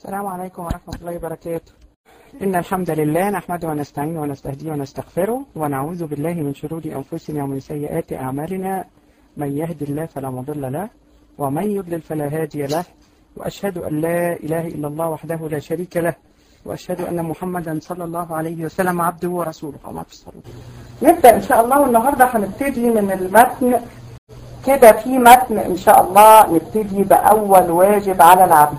السلام عليكم ورحمة الله وبركاته إن الحمد لله نحمده ونستعينه ونستهديه ونستغفره ونعوذ بالله من شرور أنفسنا ومن سيئات أعمالنا من يهد الله فلا مضل له ومن يضلل فلا هادي له وأشهد أن لا إله إلا الله وحده لا شريك له وأشهد أن محمدا صلى الله عليه وسلم عبده ورسوله اللهم صل نبدأ إن شاء الله والنهاردة هنبتدي من المتن كده في متن إن شاء الله نبتدي بأول واجب على العبد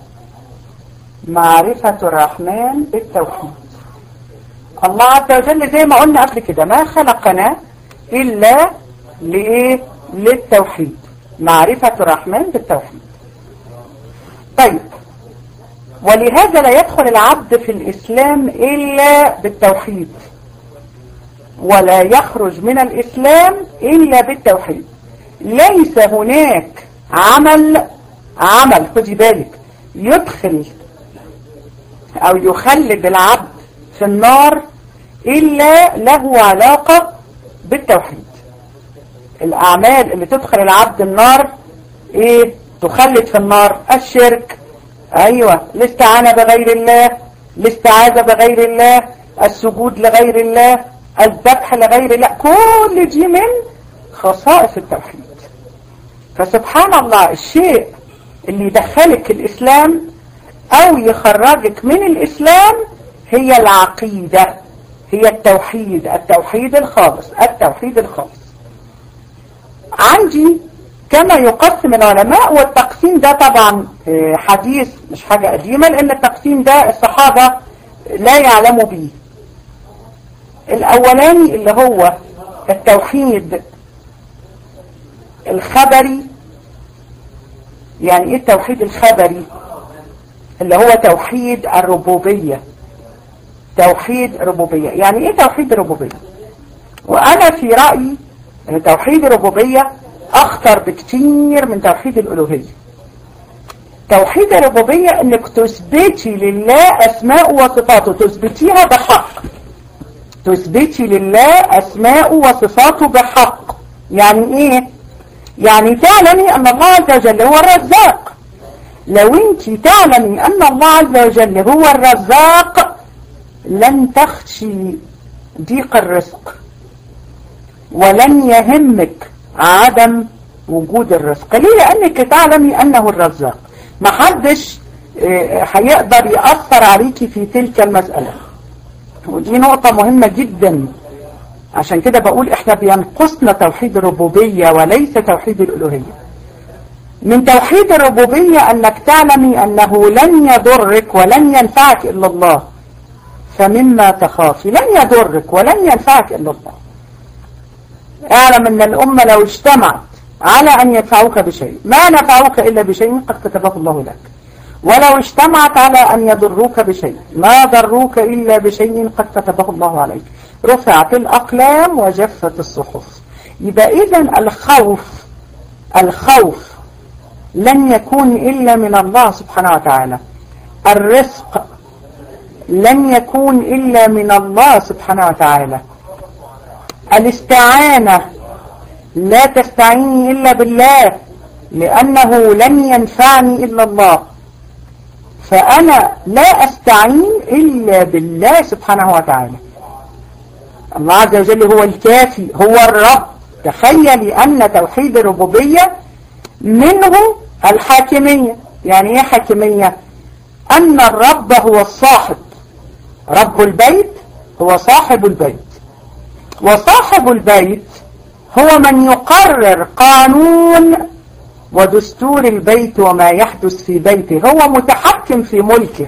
معرفة الرحمن بالتوحيد الله عز وجل زي ما قلنا قبل كده ما خلقنا إلا لإيه للتوحيد معرفة الرحمن بالتوحيد طيب ولهذا لا يدخل العبد في الإسلام إلا بالتوحيد ولا يخرج من الإسلام إلا بالتوحيد ليس هناك عمل عمل خدي بالك يدخل أو يخلد العبد في النار إلا له علاقة بالتوحيد الأعمال اللي تدخل العبد النار إيه تخلد في النار الشرك أيوة الاستعانة بغير الله الاستعاذة بغير الله السجود لغير الله الذبح لغير الله كل دي من خصائص التوحيد فسبحان الله الشيء اللي يدخلك الإسلام أو يخرجك من الإسلام هي العقيدة هي التوحيد التوحيد الخالص التوحيد الخالص عندي كما يقسم العلماء والتقسيم ده طبعا حديث مش حاجة قديمة لأن التقسيم ده الصحابة لا يعلموا به الأولاني اللي هو التوحيد الخبري يعني ايه التوحيد الخبري اللي هو توحيد الربوبية توحيد ربوبية يعني ايه توحيد الربوبية وانا في رأيي ان توحيد الربوبية اخطر بكتير من توحيد الالوهية توحيد الربوبية انك تثبتي لله اسماء وصفاته تثبتيها بحق تثبتي لله اسماء وصفاته بحق يعني ايه يعني تعلمي ان الله عز وجل هو الرزاق لو انت تعلمي ان الله عز وجل هو الرزاق لن تخشي ضيق الرزق ولن يهمك عدم وجود الرزق ليه لانك تعلمي انه الرزاق محدش هيقدر يأثر عليكي في تلك المسألة ودي نقطة مهمة جدا عشان كده بقول احنا بينقصنا توحيد الربوبية وليس توحيد الالوهية من توحيد الربوبية أنك تعلمي أنه لن يضرك ولن ينفعك إلا الله فمما تخافي لن يضرك ولن ينفعك إلا الله اعلم أن الأمة لو اجتمعت على أن يدفعوك بشيء ما نفعوك إلا بشيء قد كتبه الله لك ولو اجتمعت على أن يضروك بشيء ما ضروك إلا بشيء قد كتبه الله عليك رفعت الأقلام وجفت الصحف يبقى إذا الخوف الخوف لن يكون إلا من الله سبحانه وتعالى الرزق لن يكون إلا من الله سبحانه وتعالى الاستعانة لا تستعيني إلا بالله لأنه لن ينفعني إلا الله فأنا لا أستعين إلا بالله سبحانه وتعالى الله عز وجل هو الكافي هو الرب تخيلي أن توحيد الربوبية منه الحاكمية يعني ايه حاكمية ان الرب هو الصاحب رب البيت هو صاحب البيت وصاحب البيت هو من يقرر قانون ودستور البيت وما يحدث في بيته هو متحكم في ملكه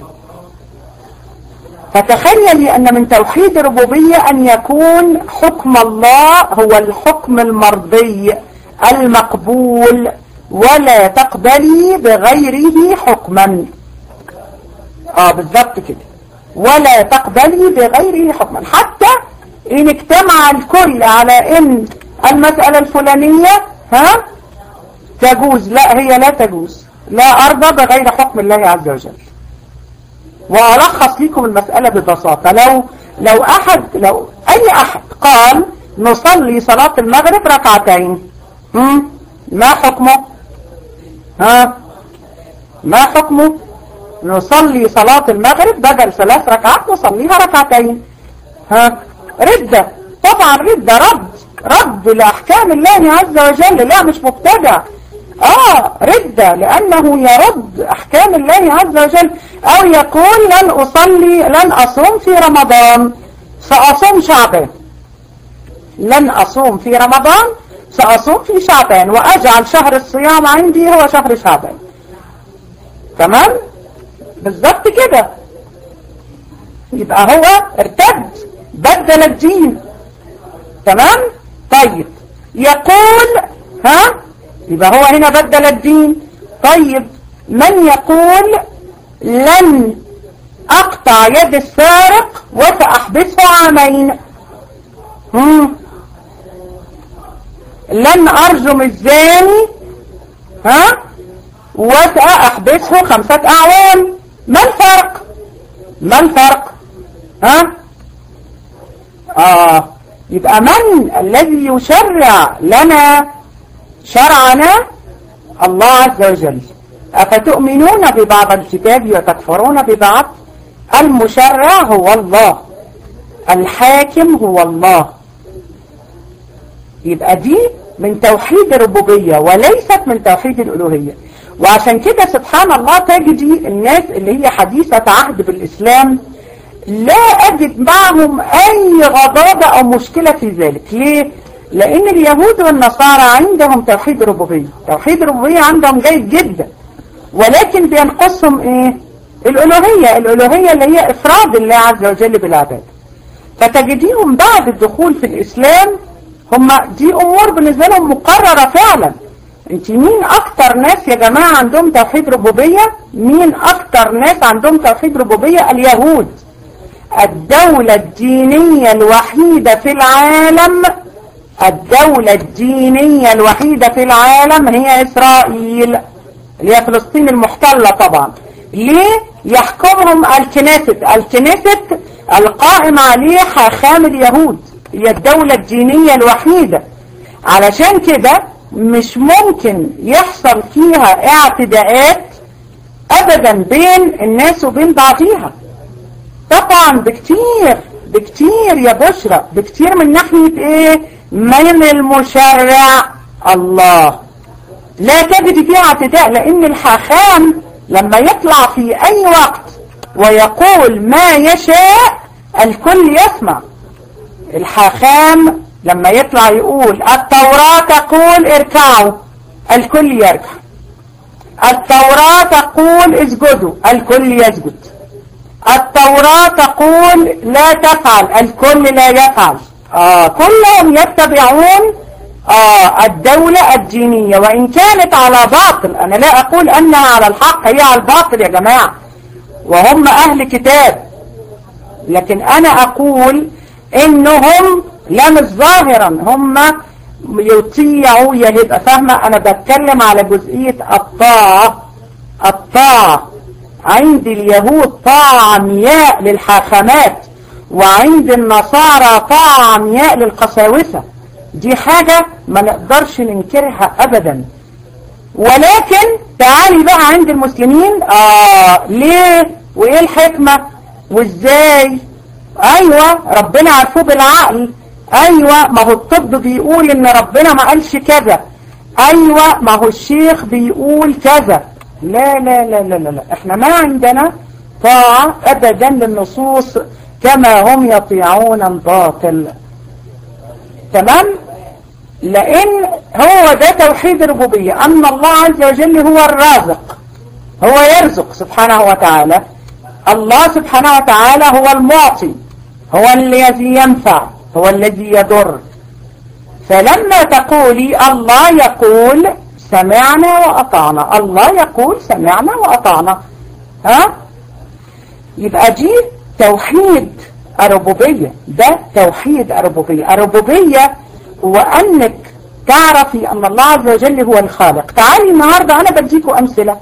فتخيلي أن من توحيد الربوبية أن يكون حكم الله هو الحكم المرضي المقبول ولا تقبلي بغيره حكما اه بالضبط كده ولا تقبلي بغيره حكما حتى ان اجتمع الكل على ان المسألة الفلانية ها تجوز لا هي لا تجوز لا ارضى بغير حكم الله عز وجل والخص لكم المسألة ببساطة لو لو احد لو اي احد قال نصلي صلاة المغرب ركعتين ما حكمه ها ما حكمه نصلي صلاة المغرب بدل ثلاث ركعات نصليها ركعتين ها ردة طبعا ردة رد رد لأحكام الله عز وجل لا مش مبتدع اه ردة لأنه يرد أحكام الله عز وجل أو يقول لن أصلي لن أصوم في رمضان سأصوم شعبان لن أصوم في رمضان سأصوم في شعبان وأجعل شهر الصيام عندي هو شهر شعبان تمام بالظبط كده يبقى هو ارتد بدل الدين تمام طيب يقول ها يبقى هو هنا بدل الدين طيب من يقول لن اقطع يد السارق وساحبسه عامين هم لن ارجم الزاني ها وساحبسه خمسة اعوام ما الفرق ما الفرق ها اه يبقى من الذي يشرع لنا شرعنا الله عز وجل أفتؤمنون ببعض الكتاب وتكفرون ببعض المشرع هو الله الحاكم هو الله يبقى دي من توحيد الربوبية وليست من توحيد الألوهية وعشان كده سبحان الله تجدي الناس اللي هي حديثة عهد بالإسلام لا أجد معهم أي غضاضة أو مشكلة في ذلك ليه؟ لأن اليهود والنصارى عندهم توحيد الربوبية توحيد الربوبية عندهم جيد جدا ولكن بينقصهم إيه؟ الألوهية الألوهية اللي هي إفراد الله عز وجل بالعباد فتجديهم بعد الدخول في الإسلام هم دي أمور بالنسبة لهم مقررة فعلا انت مين أكتر ناس يا جماعة عندهم توحيد ربوبية مين أكتر ناس عندهم توحيد ربوبية اليهود الدولة الدينية الوحيدة في العالم الدولة الدينية الوحيدة في العالم هي إسرائيل اللي هي فلسطين المحتلة طبعا ليه يحكمهم الكنيست الكنيست القائم عليه حاخام اليهود هي الدولة الدينية الوحيدة علشان كده مش ممكن يحصل فيها اعتداءات ابدا بين الناس وبين بعضيها طبعا بكتير بكتير يا بشرى بكتير من ناحية ايه من المشرع الله لا تجد فيها اعتداء لان الحاخام لما يطلع في اي وقت ويقول ما يشاء الكل يسمع الحاخام لما يطلع يقول التوراة تقول اركعوا الكل يركع التوراة تقول اسجدوا الكل يسجد التوراة تقول لا تفعل الكل لا يفعل آه كلهم يتبعون آه الدولة الدينية وإن كانت على باطل أنا لا أقول أنها على الحق هي على الباطل يا جماعة وهم أهل كتاب لكن أنا أقول إنهم لا مش ظاهرا هم يطيعوا يبقى فاهمة أنا بتكلم على جزئية الطاعة الطاعة عند اليهود طاعة عمياء للحاخامات وعند النصارى طاعة عمياء للقساوسة دي حاجة ما نقدرش ننكرها أبدا ولكن تعالي بقى عند المسلمين آه ليه وإيه الحكمة وإزاي أيوة ربنا عرفوه بالعقل أيوة ما هو الطب بيقول إن ربنا ما قالش كذا أيوة ما هو الشيخ بيقول كذا لا لا لا لا لا, لا. احنا ما عندنا طاعة ابدا للنصوص كما هم يطيعون الباطل تمام لان هو ده توحيد الربوبية ان الله عز وجل هو الرازق هو يرزق سبحانه وتعالى الله سبحانه وتعالى هو المعطي هو الذي ينفع هو الذي يضر فلما تقولي الله يقول سمعنا وأطعنا الله يقول سمعنا وأطعنا ها يبقى دي توحيد الربوبية ده توحيد الربوبية الربوبية هو أنك تعرفي أن الله عز وجل هو الخالق تعالي النهاردة أنا بديكوا أمثلة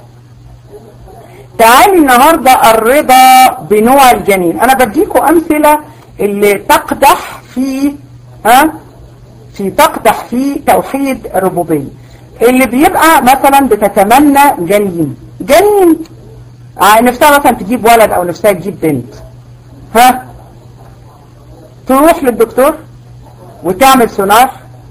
تعالي النهاردة الرضا بنوع الجنين أنا بديكوا أمثلة اللي تقدح في ها في تقدح في توحيد الربوبية اللي بيبقى مثلا بتتمنى جنين جنين ع- نفسها مثلا تجيب ولد او نفسها تجيب بنت ها تروح للدكتور وتعمل سونار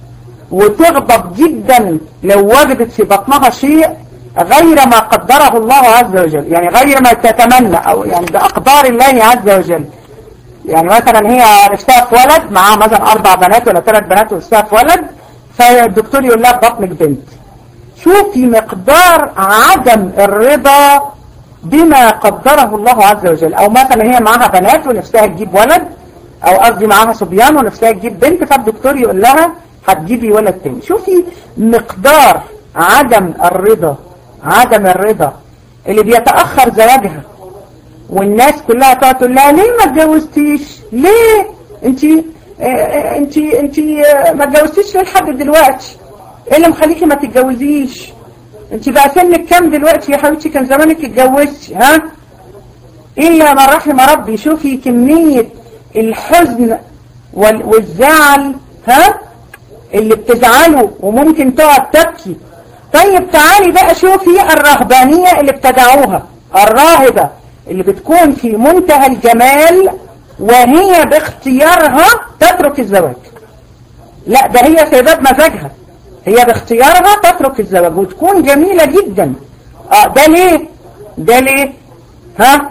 وتغضب جدا لو وجدت في بطنها شيء غير ما قدره الله عز وجل يعني غير ما تتمنى او يعني بأقدار الله عز وجل يعني مثلا هي نفسها في ولد معاها مثلا اربع بنات ولا ثلاث بنات ونفسها في ولد فالدكتور يقول لها بطنك بنت شوفي مقدار عدم الرضا بما قدره الله عز وجل او مثلا هي معاها بنات ونفسها تجيب ولد او قصدي معاها صبيان ونفسها تجيب بنت فالدكتور يقول لها هتجيبي ولد تاني شوفي مقدار عدم الرضا عدم الرضا اللي بيتأخر زواجها والناس كلها تقعد تقول لها ليه ما اتجوزتيش ليه انت انت انت ما اتجوزتيش ليه لحد دلوقتي ايه اللي مخليكي ما تتجوزيش انت بقى سنك كام دلوقتي يا حبيبتي كان زمانك اتجوزتي ها الا من رحم ربي شوفي كمية الحزن وال- والزعل ها اللي بتزعله وممكن تقعد تبكي طيب تعالي بقى شوفي الرهبانية اللي ابتدعوها الراهبة اللي بتكون في منتهى الجمال وهي باختيارها تترك الزواج لا ده هي سيبات مزاجها هي باختيارها تترك الزواج وتكون جميلة جدا اه ده ليه ده ليه ها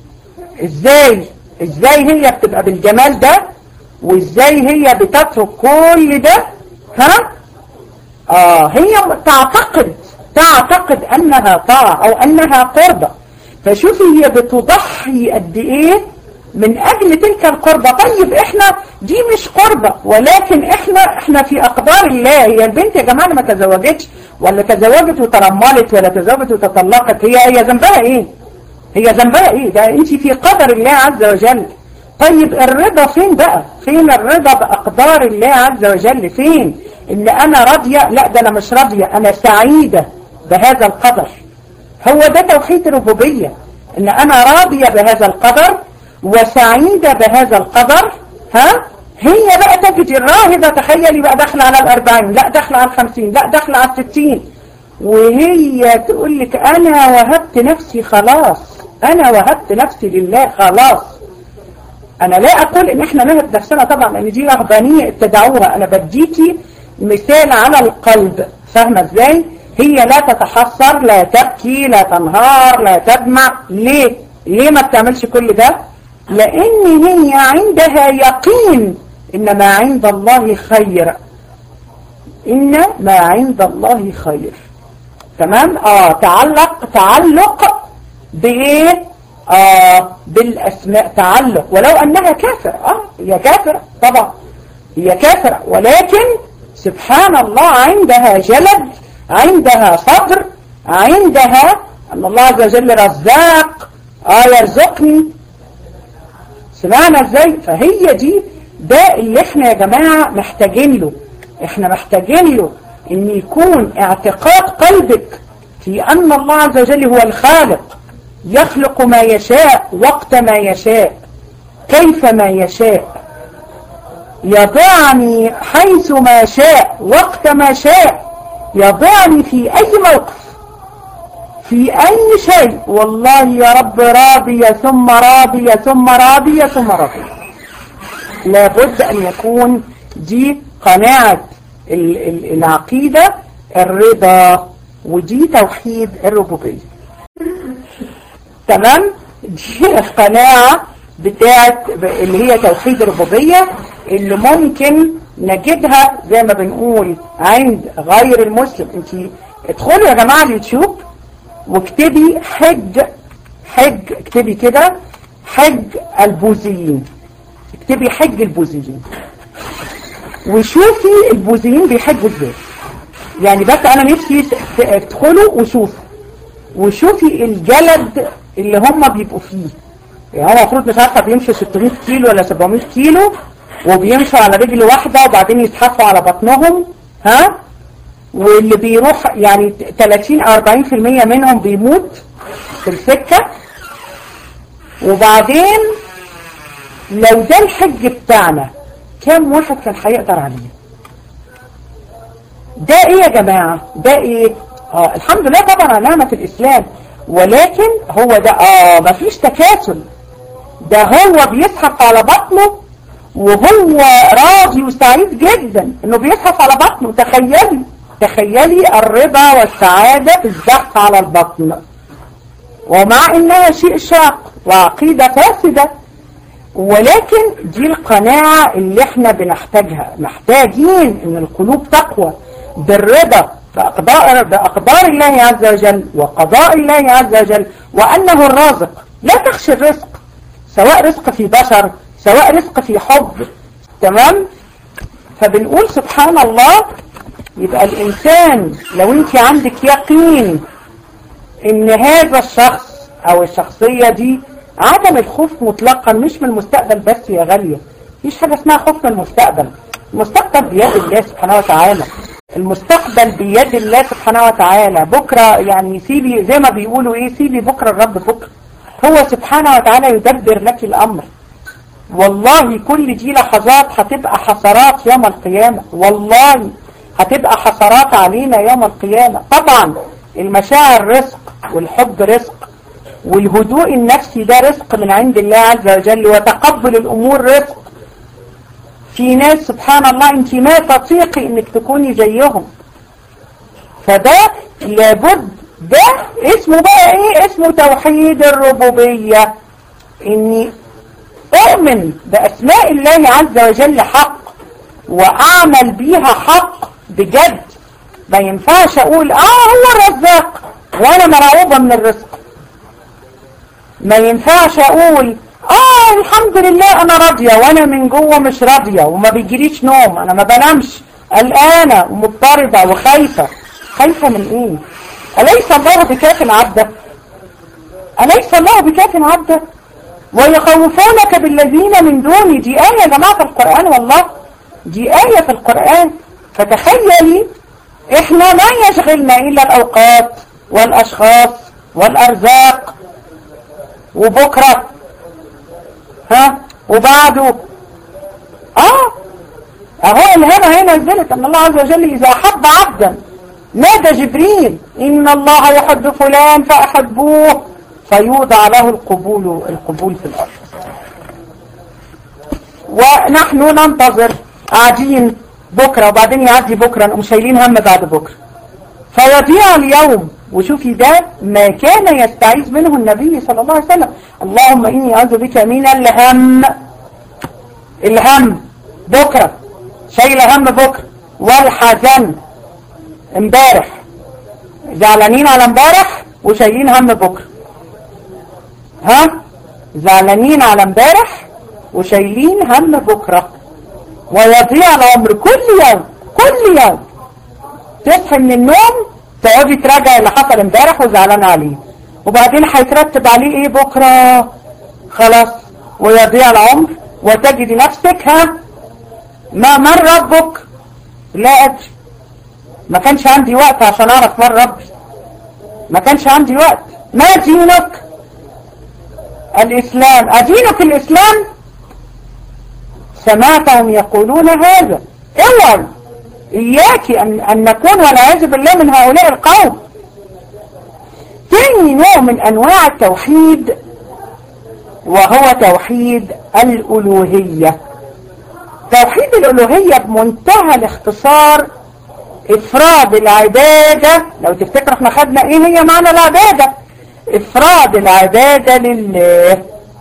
ازاي ازاي هي بتبقى بالجمال ده وازاي هي بتترك كل ده ها اه هي تعتقد تعتقد انها طاعة او انها قربة فشوفي هي بتضحي قد ايه من اجل تلك القربة طيب احنا دي مش قربة ولكن احنا احنا في اقدار الله هي البنت يا جماعة اللي ما تزوجتش ولا تزوجت وترملت ولا تزوجت وتطلقت هي هي ذنبها ايه هي ذنبها ايه ده انت في قدر الله عز وجل طيب الرضا فين بقى فين الرضا بأقدار الله عز وجل فين ان انا راضية لا ده انا مش راضية انا سعيدة بهذا القدر هو ده توحيد الربوبية ان انا راضية بهذا القدر وسعيدة بهذا القدر ها هي بقى تجد الراهبة تخيلي بقى داخلة على الأربعين لا داخلة على الخمسين لا داخلة على الستين وهي تقول لك أنا وهبت نفسي خلاص أنا وهبت نفسي لله خلاص أنا لا أقول إن إحنا نهب نفسنا طبعا لأن دي رهبانية ابتدعوها أنا بديكي مثال على القلب فاهمة إزاي هي لا تتحسر لا تبكي لا تنهار لا تدمع ليه ليه ما بتعملش كل ده لأن هي عندها يقين إن ما عند الله خير إن ما عند الله خير تمام آه تعلق تعلق بإيه آه بالأسماء تعلق ولو أنها كافرة آه هي كافرة طبعا هي كافرة ولكن سبحان الله عندها جلد عندها صبر عندها أن الله عز وجل رزاق آه يرزقني سمعنا ازاي فهي دي ده اللي احنا يا جماعة محتاجين له احنا محتاجين له ان يكون اعتقاد قلبك في ان الله عز وجل هو الخالق يخلق ما يشاء وقت ما يشاء كيف ما يشاء يضعني حيث ما شاء وقت ما شاء يضعني في اي موقف في أي شيء والله يا رب راضية ثم راضية ثم راضية ثم راضية لابد أن يكون دي قناعة ال- ال- العقيدة الرضا ودي توحيد الربوبية تمام دي القناعة بتاعت اللي هي توحيد الربوبية اللي ممكن نجدها زي ما بنقول عند غير المسلم انت ادخلوا يا جماعة اليوتيوب واكتبي حج حج اكتبي كده حج البوذيين اكتبي حج البوذيين وشوفي البوذيين بيحجوا ازاي يعني بس انا نفسي ت- ت- تدخلوا وشوفوا وشوفي الجلد اللي هم بيبقوا فيه يعني هم المفروض مش عارفه بيمشوا 600 كيلو ولا 700 كيلو وبيمشوا على رجل واحده وبعدين يزحفوا على بطنهم ها واللي بيروح يعني 30 أو 40% منهم بيموت في السكة وبعدين لو ده الحج بتاعنا كم واحد كان هيقدر عليه ده ايه يا جماعة ده ايه اه الحمد لله طبعا على نعمة الاسلام ولكن هو ده اه مفيش تكاسل ده هو بيزحف على بطنه وهو راضي وسعيد جدا انه بيزحف على بطنه تخيلي تخيلي الرضا والسعادة في الزحف على البطن ومع انها شيء شاق وعقيدة فاسدة ولكن دي القناعة اللي احنا بنحتاجها محتاجين ان القلوب تقوى بالرضا بأقدار, بأقدار الله عز وجل وقضاء الله عز وجل وأنه الرازق لا تخشى الرزق سواء رزق في بشر سواء رزق في حب تمام فبنقول سبحان الله يبقى الإنسان لو انت عندك يقين ان هذا الشخص او الشخصية دي عدم الخوف مطلقا مش من المستقبل بس يا غالية مفيش حاجة اسمها خوف من المستقبل المستقبل بيد الله سبحانه وتعالى المستقبل بيد الله سبحانه وتعالى بكرة يعني سيبي زي ما بيقولوا ايه سيبي بكرة الرب بكرة هو سبحانه وتعالى يدبر لك الامر والله كل دي لحظات هتبقى حسرات يوم القيامة والله هتبقى حسرات علينا يوم القيامة طبعا المشاعر رزق والحب رزق والهدوء النفسي ده رزق من عند الله عز وجل وتقبل الأمور رزق في ناس سبحان الله انت ما تطيقي انك تكوني زيهم فده لابد ده اسمه بقى ايه اسمه توحيد الربوبية اني اؤمن باسماء الله عز وجل حق واعمل بيها حق بجد ما ينفعش اقول اه هو الرزاق وانا مرعوبة من الرزق ما ينفعش اقول اه الحمد لله انا راضية وانا من جوه مش راضية وما بيجيليش نوم انا ما بنامش قلقانة ومضطربة وخايفة خايفة من ايه أليس الله بكاف عبده أليس الله بكاف عبده ويخوفونك بالذين من دوني دي آية يا جماعة في القرآن والله دي آية في القرآن فتخيلي احنا ما يشغلنا إلا الأوقات والأشخاص والأرزاق وبكرة ها وبعده اه اهو الهنا هنا نزلت ان الله عز وجل اذا احب عبدا نادى جبريل ان الله يحب فلان فاحبوه فيوضع له القبول القبول في الارض ونحن ننتظر قاعدين بكرة وبعدين يعدي بكرة نقوم شايلين هم بعد بكرة فيضيع اليوم وشوفي ده ما كان يستعيذ منه النبي صلى الله عليه وسلم اللهم إني أعوذ بك من الهم الهم بكرة شايل هم بكرة والحزن امبارح زعلانين على امبارح وشايلين هم بكرة ها زعلانين على امبارح وشايلين هم بكرة ويضيع العمر كل يوم كل يوم تصحي من النوم تقعدي تراجع اللي حصل امبارح وزعلان عليه وبعدين هيترتب عليه ايه بكرة خلاص ويضيع العمر وتجد نفسك ها ما من ربك لا أدري ما كانش عندي وقت عشان اعرف من ربي ما كانش عندي وقت ما دينك الاسلام ادينك الاسلام سمعتهم يقولون هذا اوعوا إياك أن, أن نكون والعياذ بالله من هؤلاء القوم تاني نوع من أنواع التوحيد وهو توحيد الألوهية توحيد الألوهية بمنتهى الاختصار إفراد العبادة لو تفتكروا احنا خدنا ايه هي معنى العبادة إفراد العبادة لله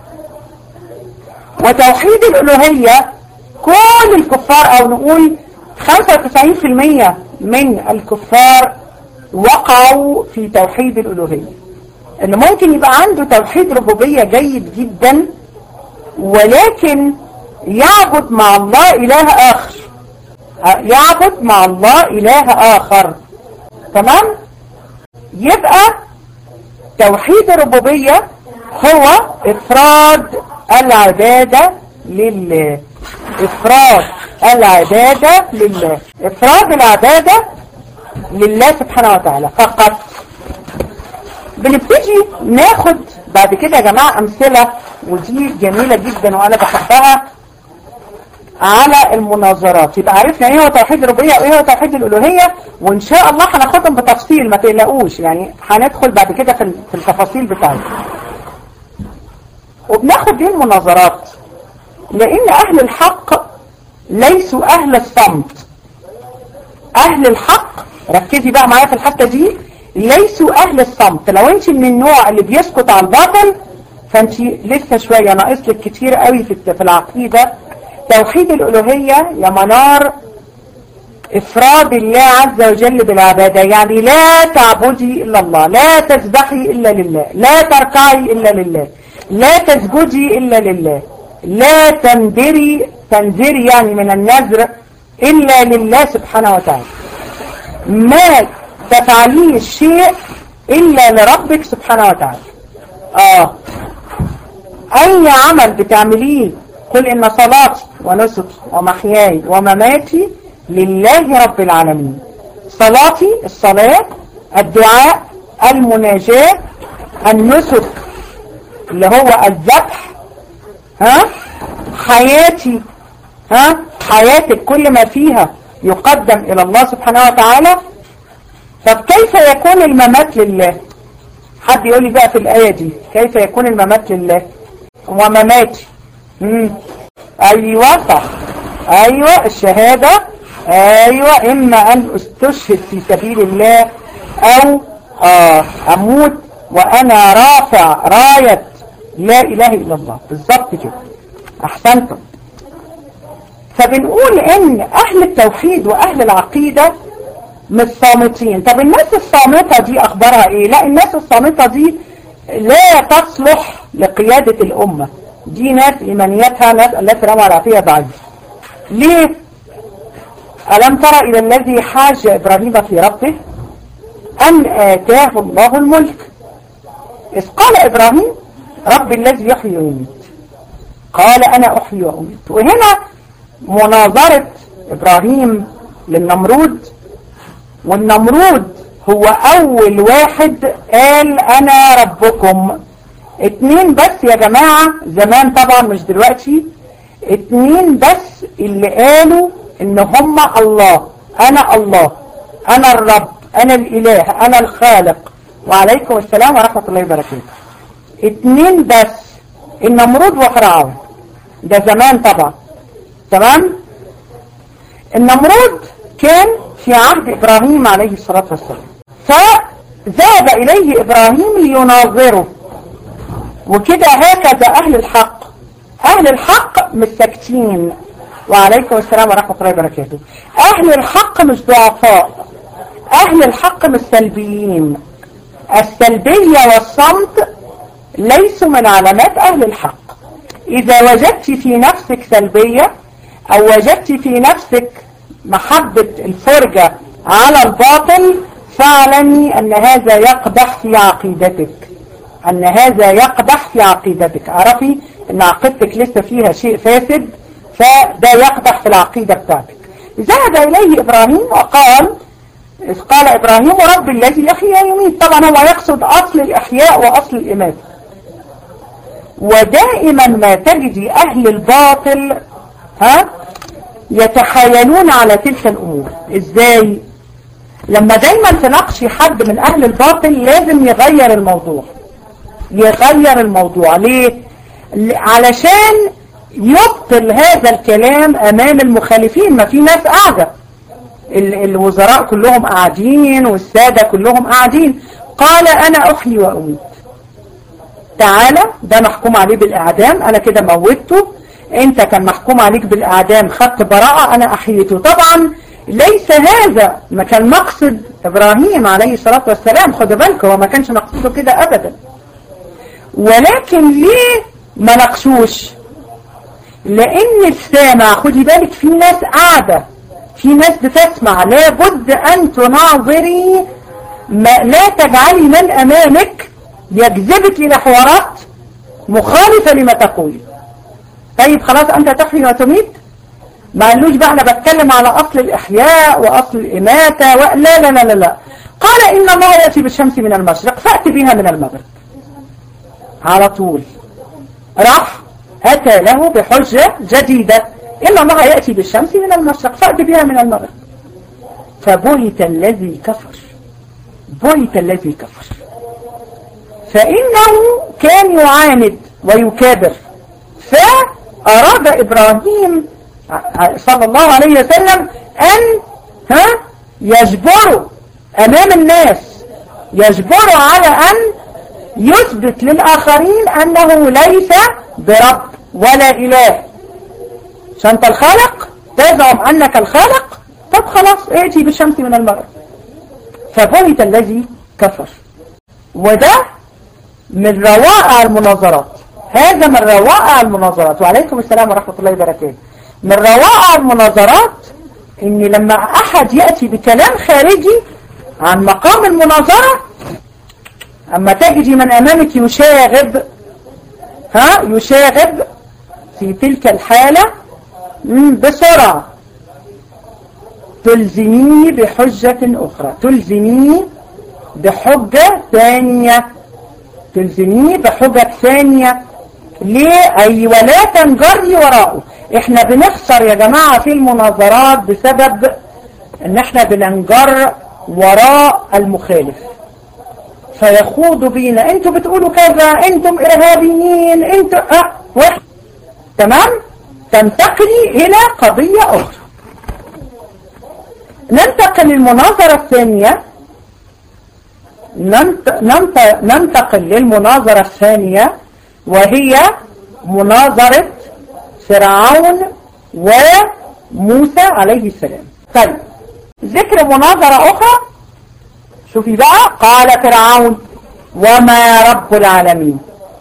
وتوحيد الألوهية كل الكفار أو نقول 95% من الكفار وقعوا في توحيد الألوهية اللي ممكن يبقى عنده توحيد ربوبية جيد جدا ولكن يعبد مع الله إله آخر يعبد مع الله إله آخر تمام يبقى توحيد الربوبية هو إفراد العبادة لله إفراد العبادة لله إفراد العبادة لله سبحانه وتعالى فقط بنبتدي ناخد بعد كده يا جماعة أمثلة ودي جميلة جدا وأنا بحبها على المناظرات يبقى عرفنا ايه هو توحيد الربوبيه وايه هو توحيد الالوهيه وان شاء الله هناخدهم بتفصيل ما تقلقوش يعني هندخل بعد كده في في التفاصيل بتاعتها وبناخد دي المناظرات لان اهل الحق ليسوا اهل الصمت اهل الحق ركزي بقى معايا في الحته دي ليسوا اهل الصمت لو انت من النوع اللي بيسكت على الباطل فانت لسه شويه ناقص لك كتير قوي في في العقيده توحيد الالوهيه يا منار افراد الله عز وجل بالعباده يعني لا تعبدي الا الله لا تسبحي الا لله لا تركعي الا لله لا تسجدي الا لله لا تنذري تنذري يعني من النذر الا لله سبحانه وتعالى ما تفعليه الشيء إلا لربك سبحانه وتعالى آه أي عمل بتعمليه قل إن صلاتي ونسكي ومحياي ومماتي لله رب العالمين صلاتي الصلاة الدعاء المناجاة النسك اللي هو الذبح ها حياتي ها حياتك كل ما فيها يقدم إلى الله سبحانه وتعالى طب كيف يكون الممات لله حد يقول لي بقى في الآية دي كيف يكون الممات لله ومماتي مم. أيوة صح أيوة الشهادة أيوة إما أن استشهد في سبيل الله أو آه أموت وأنا رافع راية لا إله إلا الله بالظبط كده أحسنتم فبنقول إن أهل التوحيد وأهل العقيدة مش صامتين طب الناس الصامتة دي أخبارها إيه لا الناس الصامتة دي لا تصلح لقيادة الأمة دي ناس إيمانياتها ناس الله سلام والعافية ضعيف ليه ألم ترى إلى الذي حاج إبراهيم في ربه أن آتاه الله الملك إذ قال إبراهيم رب الذي يحيي ويميت قال أنا أحيي وأميت وهنا مناظرة إبراهيم للنمرود والنمرود هو أول واحد قال أنا ربكم اتنين بس يا جماعة زمان طبعا مش دلوقتي اتنين بس اللي قالوا ان هم الله انا الله انا الرب انا الاله انا الخالق وعليكم السلام ورحمة الله وبركاته اتنين بس النمرود وفرعون ده زمان طبعا تمام النمرود كان في عهد ابراهيم عليه الصلاة والسلام فذهب اليه ابراهيم ليناظره وكده هكذا اهل الحق اهل الحق مش ساكتين وعليكم السلام ورحمة الله وبركاته اهل الحق مش ضعفاء اهل الحق مش سلبيين السلبية والصمت ليسوا من علامات اهل الحق اذا وجدت في نفسك سلبية او وجدت في نفسك محبة الفرجة على الباطل فاعلمي ان هذا يقدح في عقيدتك ان هذا يقدح في عقيدتك اعرفي ان عقيدتك لسه فيها شيء فاسد فده يقدح في العقيدة بتاعتك ذهب اليه ابراهيم وقال إذ قال إبراهيم رب الذي يحيي ويميت طبعا هو يقصد أصل الإحياء وأصل الإماتة ودائما ما تجدي أهل الباطل ها يتحايلون على تلك الأمور إزاي لما دايما تناقشي حد من أهل الباطل لازم يغير الموضوع يغير الموضوع ليه علشان يبطل هذا الكلام أمام المخالفين ما في ناس قاعدة الوزراء كلهم قاعدين والسادة كلهم قاعدين قال أنا أحيي وأميت تعالى ده محكوم عليه بالإعدام أنا كده موتته أنت كان محكوم عليك بالإعدام خدت براءة أنا أحييته طبعا ليس هذا ما كان مقصد إبراهيم عليه الصلاة والسلام خد بالك هو ما كانش مقصده كده أبدا ولكن ليه ما نقشوش لأن السامع خدي بالك في ناس قاعدة في ناس بتسمع لابد أن تناظري ما لا تجعلي من أمامك يجذبك إلى حوارات مخالفة لما تقول طيب خلاص أنت تحيي وتميت ما قالوش بقى أنا بتكلم على أصل الإحياء وأصل الإماتة و... لا لا لا لا لا قال إن الله يأتي بالشمس من المشرق فأتي بها من المغرب على طول راح أتى له بحجة جديدة إن الله يأتي بالشمس من المشرق فأت بها من المغرب فبهت الذي كفر بهت الذي كفر فإنه كان يعاند ويكابر فأراد إبراهيم صلى الله عليه وسلم أن ها يجبروا أمام الناس يجبروا على أن يثبت للآخرين أنه ليس برب ولا إله فأنت الخالق تزعم أنك الخالق طب خلاص ائتي بالشمس من المغرب فبهت الذي كفر وده من روائع المناظرات هذا من روائع المناظرات وعليكم السلام ورحمة الله وبركاته من روائع المناظرات ان لما احد يأتي بكلام خارجي عن مقام المناظرة اما تجدي من امامك يشاغب ها يشاغب في تلك الحالة بسرعة تلزميه بحجة اخرى تلزميه بحجة ثانية تلزميه بحجج ثانية ليه أي ولا تنجري وراءه احنا بنخسر يا جماعة في المناظرات بسبب ان احنا بننجر وراء المخالف فيخوضوا بينا انتوا بتقولوا كذا انتم ارهابيين انتوا اه واحد تمام تنتقلي الى قضية اخرى ننتقل للمناظرة الثانية ننتقل للمناظرة الثانية وهي مناظرة فرعون وموسى عليه السلام طيب ذكر مناظرة أخرى شوفي بقى قال فرعون وما رب العالمين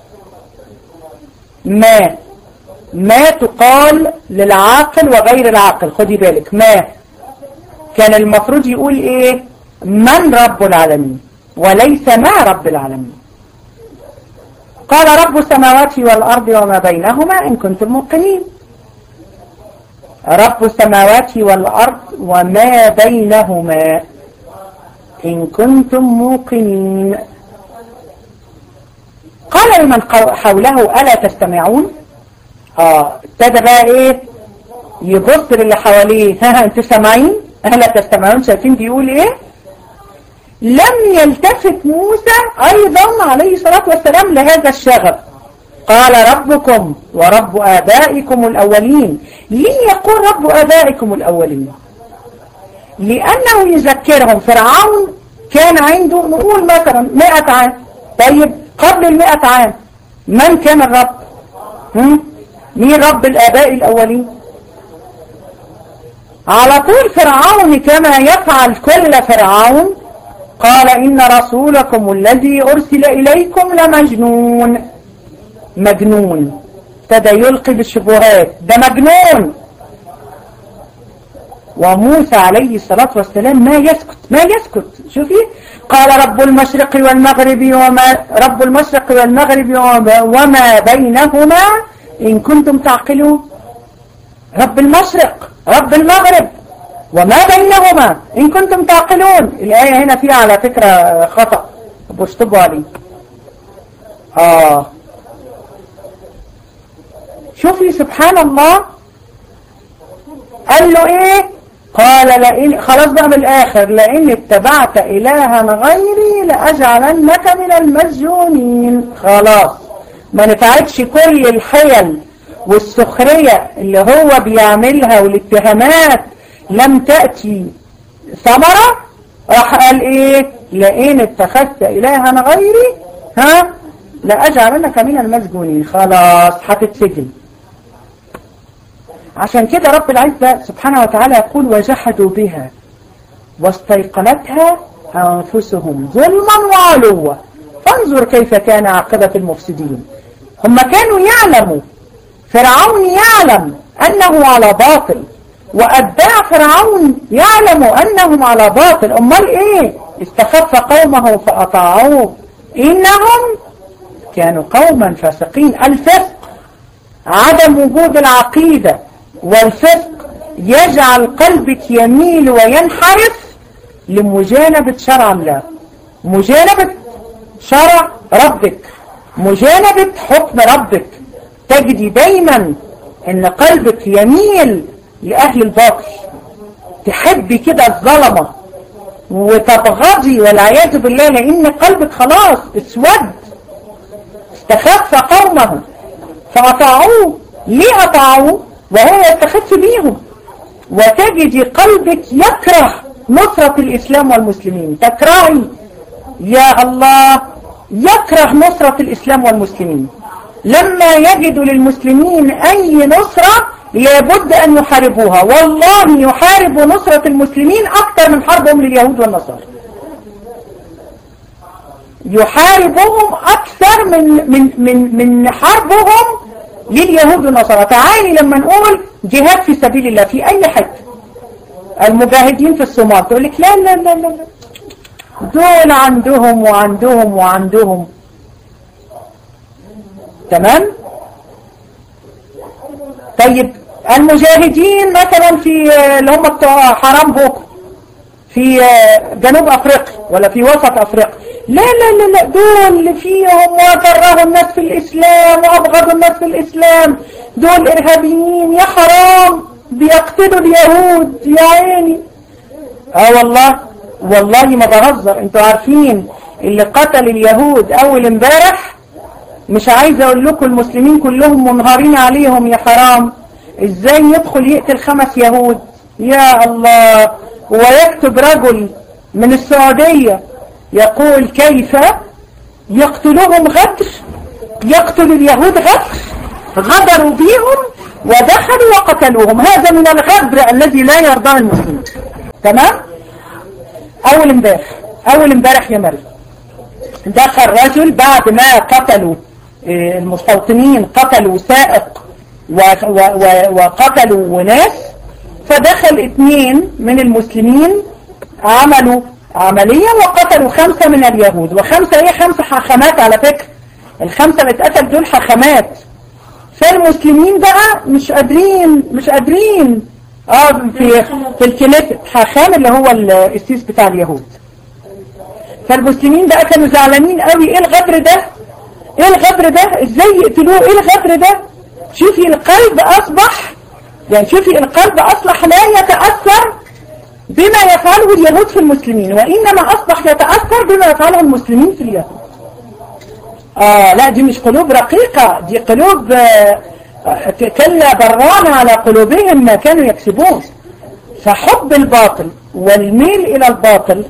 ما ما تقال للعاقل وغير العاقل خدي بالك ما كان المفروض يقول ايه من رب العالمين وليس مع رب العالمين قال رب السماوات والأرض وما بينهما إن كنتم موقنين رب السماوات والأرض وما بينهما إن كنتم موقنين قال لمن حوله ألا تستمعون اه ابتدى بقى ايه يبص للي حواليه ها انتوا سامعين ألا تستمعون شايفين بيقول ايه لم يلتفت موسى أيضا عليه الصلاة والسلام لهذا الشغب قال ربكم ورب آبائكم الأولين ليه يقول رب آبائكم الأولين لأنه يذكرهم فرعون كان عنده نقول مثلا مئة عام طيب قبل المئة عام من كان الرب هم؟ مين رب الآباء الأولين على طول فرعون كما يفعل كل فرعون قال إن رسولكم الذي أرسل إليكم لمجنون مجنون ابتدى يلقي بالشبهات ده مجنون وموسى عليه الصلاة والسلام ما يسكت ما يسكت شوفي قال رب المشرق والمغرب وما رب المشرق والمغرب وما بينهما إن كنتم تعقلون رب المشرق رب المغرب وما بينهما إن كنتم تعقلون الآية هنا فيها على فكرة خطأ بشطبوا عليه آه شوفي سبحان الله قال له ايه قال لئن خلاص بقى من الاخر لئن اتبعت الها غيري لاجعلنك من المسجونين خلاص ما نفعتش كل الحيل والسخرية اللي هو بيعملها والاتهامات لم تأتي ثمرة راح قال ايه لئن اتخذت الها غيري ها لأجعلنك من المسجونين خلاص هتتسجن عشان كده رب العزة سبحانه وتعالى يقول وجحدوا بها واستيقنتها أنفسهم ظلما وعلوا فانظر كيف كان عاقبة المفسدين هم كانوا يعلموا فرعون يعلم أنه على باطل وأتباع فرعون يعلموا أنهم على باطل أمال إيه استخف قومه فأطاعوه إنهم كانوا قوما فاسقين الفسق عدم وجود العقيدة والفسق يجعل قلبك يميل وينحرف لمجانبة شرع الله مجانبة شرع ربك مجانبة حكم ربك تجدي دايما ان قلبك يميل لأهل الباطل تحبي كده الظلمة وتبغضي والعياذ بالله لأن قلبك خلاص اسود استخف قومه فأطاعوه ليه أطاعوه وهو يستخف بيهم وتجدي قلبك يكره نصرة الإسلام والمسلمين تكرهي يا الله يكره نصرة الإسلام والمسلمين لما يجدوا للمسلمين أي نصرة لابد أن يحاربوها والله يحارب نصرة المسلمين أكثر من حربهم لليهود والنصارى يحاربهم أكثر من من من من حربهم لليهود والنصارى تعالي لما نقول جهاد في سبيل الله في أي حته المجاهدين في الصومال تقول لك لا لا لا لا دول عندهم وعندهم وعندهم تمام طيب المجاهدين مثلا في اللي هم بتوع حرام بوكو في جنوب افريقيا ولا في وسط افريقيا لا لا لا لا دول اللي فيهم وكرهوا الناس في الاسلام وابغضوا الناس في الاسلام دول ارهابيين يا حرام بيقتلوا اليهود يا عيني اه والله والله ما بهزر انتوا عارفين اللي قتل اليهود اول امبارح مش عايز اقول لكم المسلمين كلهم منهارين عليهم يا حرام ازاي يدخل يقتل خمس يهود يا الله ويكتب رجل من السعودية يقول كيف يقتلهم غدر يقتل اليهود غدر غدروا بهم ودخلوا وقتلوهم هذا من الغدر الذي لا يرضاه المسلمين تمام اول امبارح اول امبارح يا مريم دخل رجل بعد ما قتلوا المستوطنين قتلوا سائق وقتلوا ناس فدخل اثنين من المسلمين عملوا عملية وقتلوا خمسة من اليهود وخمسة ايه خمسة حاخامات على فكرة الخمسة اللي اتقتل دول حاخامات فالمسلمين بقى مش قادرين مش قادرين اه في في الكنيسة حاخام اللي هو القسيس بتاع اليهود فالمسلمين بقى كانوا زعلانين قوي ايه الغدر ده ايه الغدر ده ازاي يقتلوه ايه الغدر ده شوفي القلب اصبح يعني شوفي القلب اصبح لا يتأثر بما يفعله اليهود في المسلمين وانما اصبح يتأثر بما يفعله المسلمين في اليهود آه لا دي مش قلوب رقيقة دي قلوب آه كلا بران على قلوبهم ما كانوا يكسبون فحب الباطل والميل إلى الباطل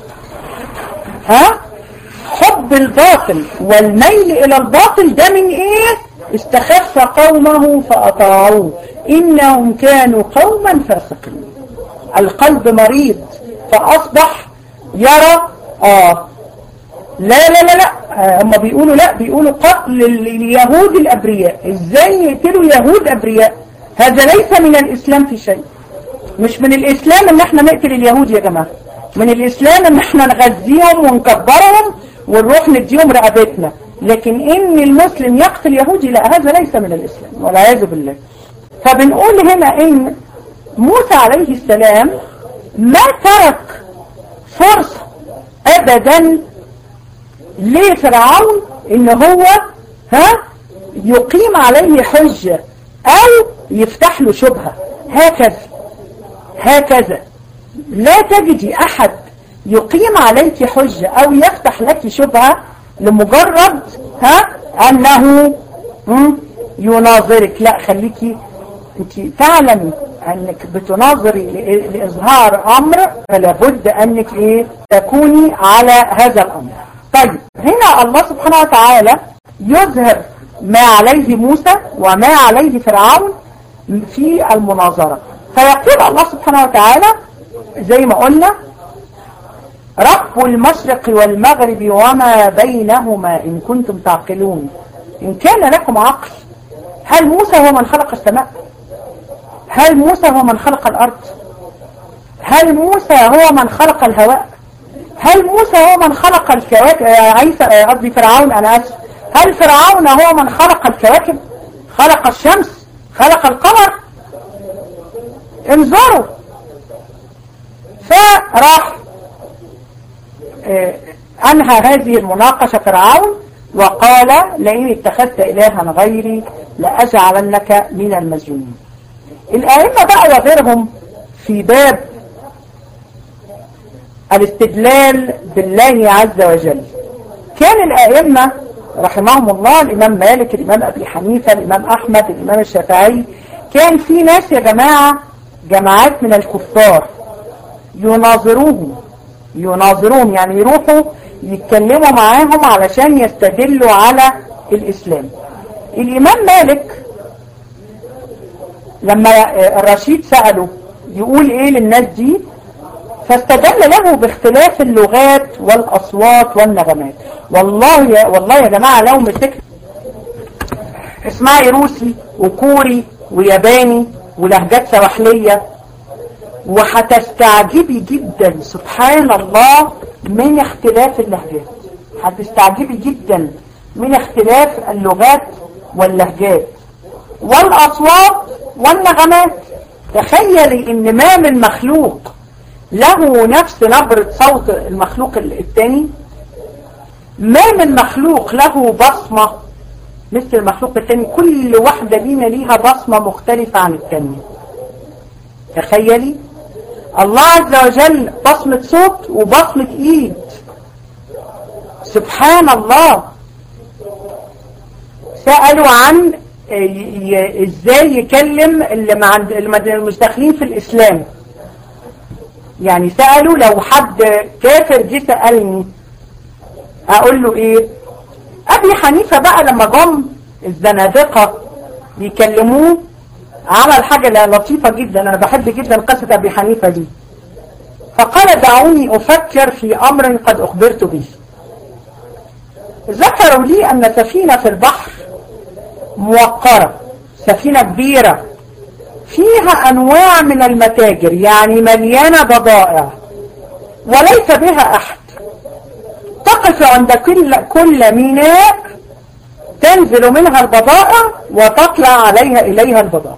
ها حب الباطل والميل إلى الباطل ده من إيه استخف قومه فأطاعوه إنهم كانوا قوما فاسقين القلب مريض فأصبح يرى آه لا لا لا لا هم بيقولوا لا بيقولوا قتل اليهود الأبرياء ازاي يقتلوا يهود أبرياء هذا ليس من الإسلام في شيء مش من الإسلام ان احنا نقتل اليهود يا جماعة من الإسلام ان احنا نغذيهم ونكبرهم ونروح نديهم رقبتنا لكن ان المسلم يقتل يهودي لا هذا ليس من الإسلام والعياذ بالله فبنقول هنا ان موسى عليه السلام ما ترك فرصة ابدا لفرعون ان هو ها يقيم عليه حجة او يفتح له شبهة هكذا هكذا لا تجدي احد يقيم عليك حجة او يفتح لك شبهة لمجرد ها انه يناظرك لا خليكي انت تعلمي انك بتناظري لاظهار امر فلا بد انك ايه تكوني على هذا الامر طيب هنا الله سبحانه وتعالى يظهر ما عليه موسى وما عليه فرعون في المناظرة فيقول الله سبحانه وتعالى زي ما قلنا رب المشرق والمغرب وما بينهما إن كنتم تعقلون إن كان لكم عقل هل موسى هو من خلق السماء هل موسى هو من خلق الأرض هل موسى هو من خلق الهواء هل موسى هو من خلق الكواكب عيسى قصدي فرعون أنا أسف هل فرعون هو من خلق الكواكب خلق الشمس خلق القمر انظروا فراح انهى هذه المناقشة فرعون وقال لئن اتخذت إلها غيري لأجعلنك من المسجونين الآئمة بقى وغيرهم في باب الاستدلال بالله عز وجل كان الآئمة رحمهم الله الإمام مالك الإمام أبي حنيفة الإمام أحمد الإمام الشافعي كان في ناس يا جماعة جماعات من الكفار يناظروهم يناظروهم يعني يروحوا يتكلموا معاهم علشان يستدلوا على الإسلام الإمام مالك لما الرشيد سأله يقول إيه للناس دي فاستدل له باختلاف اللغات والأصوات والنغمات والله يا, والله يا جماعة لو مسكت اسمعي روسي وكوري وياباني ولهجات سواحلية وهتستعجبي جدا سبحان الله من اختلاف اللهجات هتستعجبي جدا من اختلاف اللغات واللهجات والأصوات والنغمات تخيلي ان ما من مخلوق له نفس نبرة صوت المخلوق الثاني ما من مخلوق له بصمة مثل المخلوق الثاني كل واحدة لينا ليها بصمة مختلفة عن الثانية تخيلي الله عز وجل بصمة صوت وبصمة ايد سبحان الله سألوا عن ازاي يكلم اللي مع المستخلين في الاسلام يعني سألوا لو حد كافر جه سألني اقول له ايه ابي حنيفة بقى لما جم الزنادقة يكلموه عمل حاجة لطيفة جدا انا بحب جدا قصة ابي حنيفة دي فقال دعوني افكر في امر قد اخبرت به ذكروا لي ان سفينة في البحر موقرة سفينة كبيرة فيها انواع من المتاجر يعني مليانة بضائع وليس بها احد تقف عند كل, كل ميناء تنزل منها البضائع وتطلع عليها اليها البضائع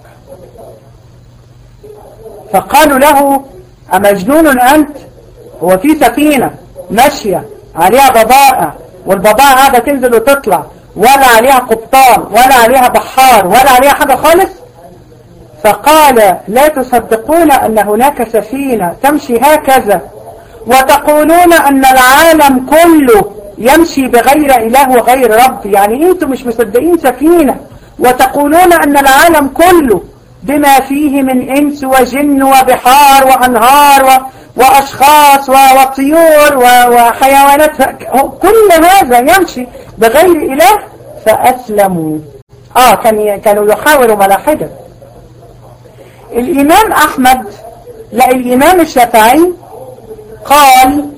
فقالوا له أمجنون أنت هو في سفينة ماشية عليها بضائع والبضائع قاعدة تنزل وتطلع ولا عليها قبطان ولا عليها بحار ولا عليها حاجة خالص فقال لا تصدقون أن هناك سفينة تمشي هكذا وتقولون أن العالم كله يمشي بغير إله وغير رب يعني أنتم مش مصدقين سفينة وتقولون أن العالم كله بما فيه من إنس وجن وبحار وأنهار و... وأشخاص و... وطيور و... وحيوانات كل هذا يمشي بغير إله فأسلموا آه كان كانوا يحاولوا ملاحدة الإمام أحمد لا الإمام الشافعي قال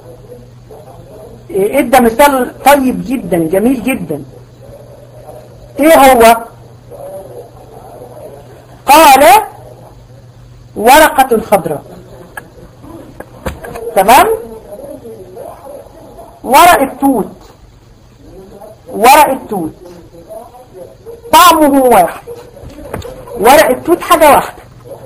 ادى مثال طيب جدا جميل جدا ايه هو قال ورقة خضراء تمام ورق التوت ورق التوت طعمه واحد ورق التوت حاجة واحدة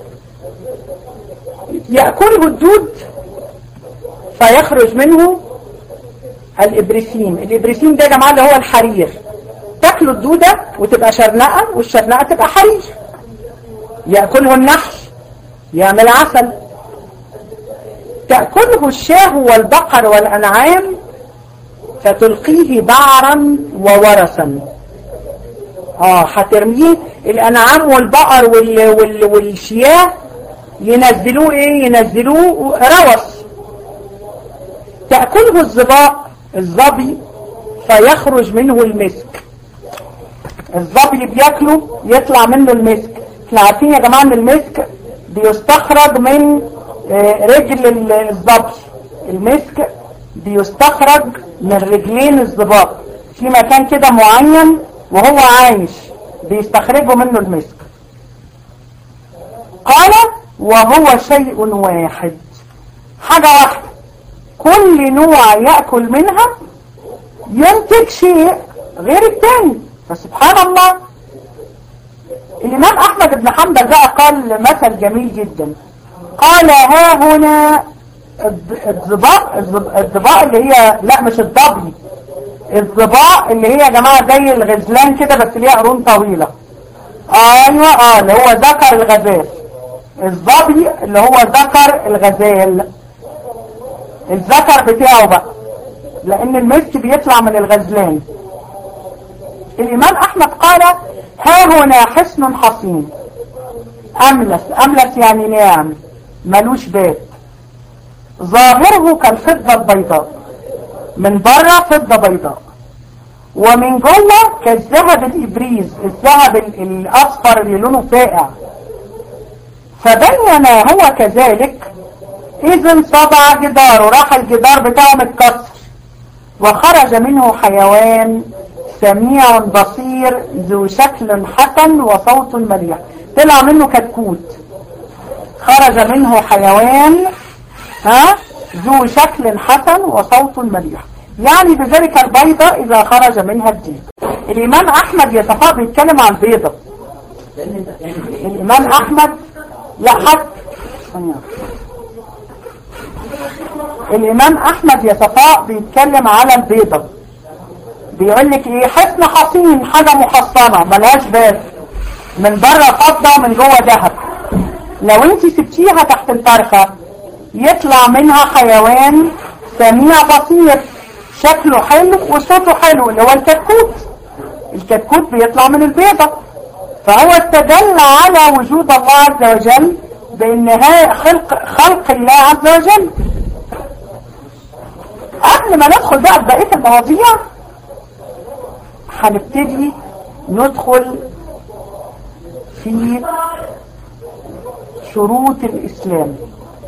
يأكله الدود فيخرج منه الإبريسيم الإبريسيم ده يا جماعة اللي هو الحرير تاكلوا الدودة وتبقى شرنقة والشرنقة تبقى حرير يأكله النحل يعمل عسل تأكله الشاه والبقر والأنعام فتلقيه بعرا وورثا اه هترميه الأنعام والبقر وال وال والشياه ينزلوه ايه ينزلوه روث تأكله الظباء الظبي فيخرج منه المسك الظبي اللي بياكله يطلع منه المسك احنا عارفين يا جماعة ان المسك بيستخرج من رجل الظبي المسك بيستخرج من رجلين الظباء في مكان كده معين وهو عايش بيستخرجوا منه المسك قال وهو شيء واحد حاجة واحدة كل نوع يأكل منها ينتج شيء غير التاني فسبحان الله الإمام أحمد بن حنبل بقى قال مثل جميل جدا قال ها هنا الضباء الضباء اللي هي لا مش الضبي الضباع اللي هي يا جماعة زي الغزلان كده بس ليها قرون طويلة ايوه اه اللي هو ذكر الغزال الظبي اللي هو ذكر الغزال الذكر بتاعه بقى لان المسك بيطلع من الغزلان الامام احمد قال ها هنا حسن حصين املس املس يعني ناعم ملوش باب ظاهره كالفضة البيضاء من بره فضة بيضاء ومن جوه كالذهب الإبريز الذهب الأصفر اللي لونه فائع فبين هو كذلك إذن صدع جداره راح الجدار بتاعه متكسر وخرج منه حيوان سميع بصير ذو شكل حسن وصوت مليح طلع منه كتكوت خرج منه حيوان ها ذو شكل حسن وصوت مليح يعني بذلك البيضة إذا خرج منها الدين الإمام أحمد يا صفاء بيتكلم عن البيضة الإمام أحمد لا حد الإمام أحمد يا صفاء بيتكلم على البيضة بيقول لك إيه حسن حصين حاجة محصنة ملهاش باب من بره فضة من جوه ذهب لو انت سبتيها تحت الفرخة يطلع منها حيوان سميع بصير شكله حلو وصوته حلو اللي هو الكتكوت الكتكوت بيطلع من البيضة فهو استدل على وجود الله عز وجل بانها خلق خلق الله عز وجل قبل ما ندخل بقى في بقيه المواضيع هنبتدي ندخل في شروط الإسلام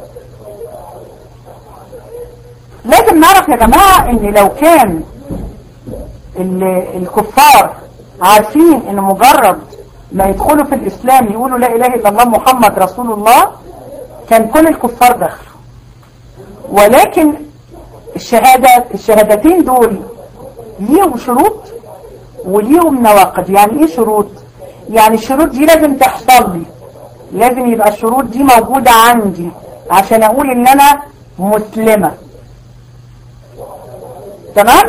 لازم نعرف يا جماعة ان لو كان الكفار عارفين ان مجرد ما يدخلوا في الإسلام يقولوا لا إله إلا الله محمد رسول الله كان كل الكفار دخلوا ولكن الشهادة الشهادتين دول ليهم شروط وليهم نواقض يعني ايه شروط يعني الشروط دي لازم تحصل لي لازم يبقى الشروط دي موجودة عندي عشان اقول ان انا مسلمة تمام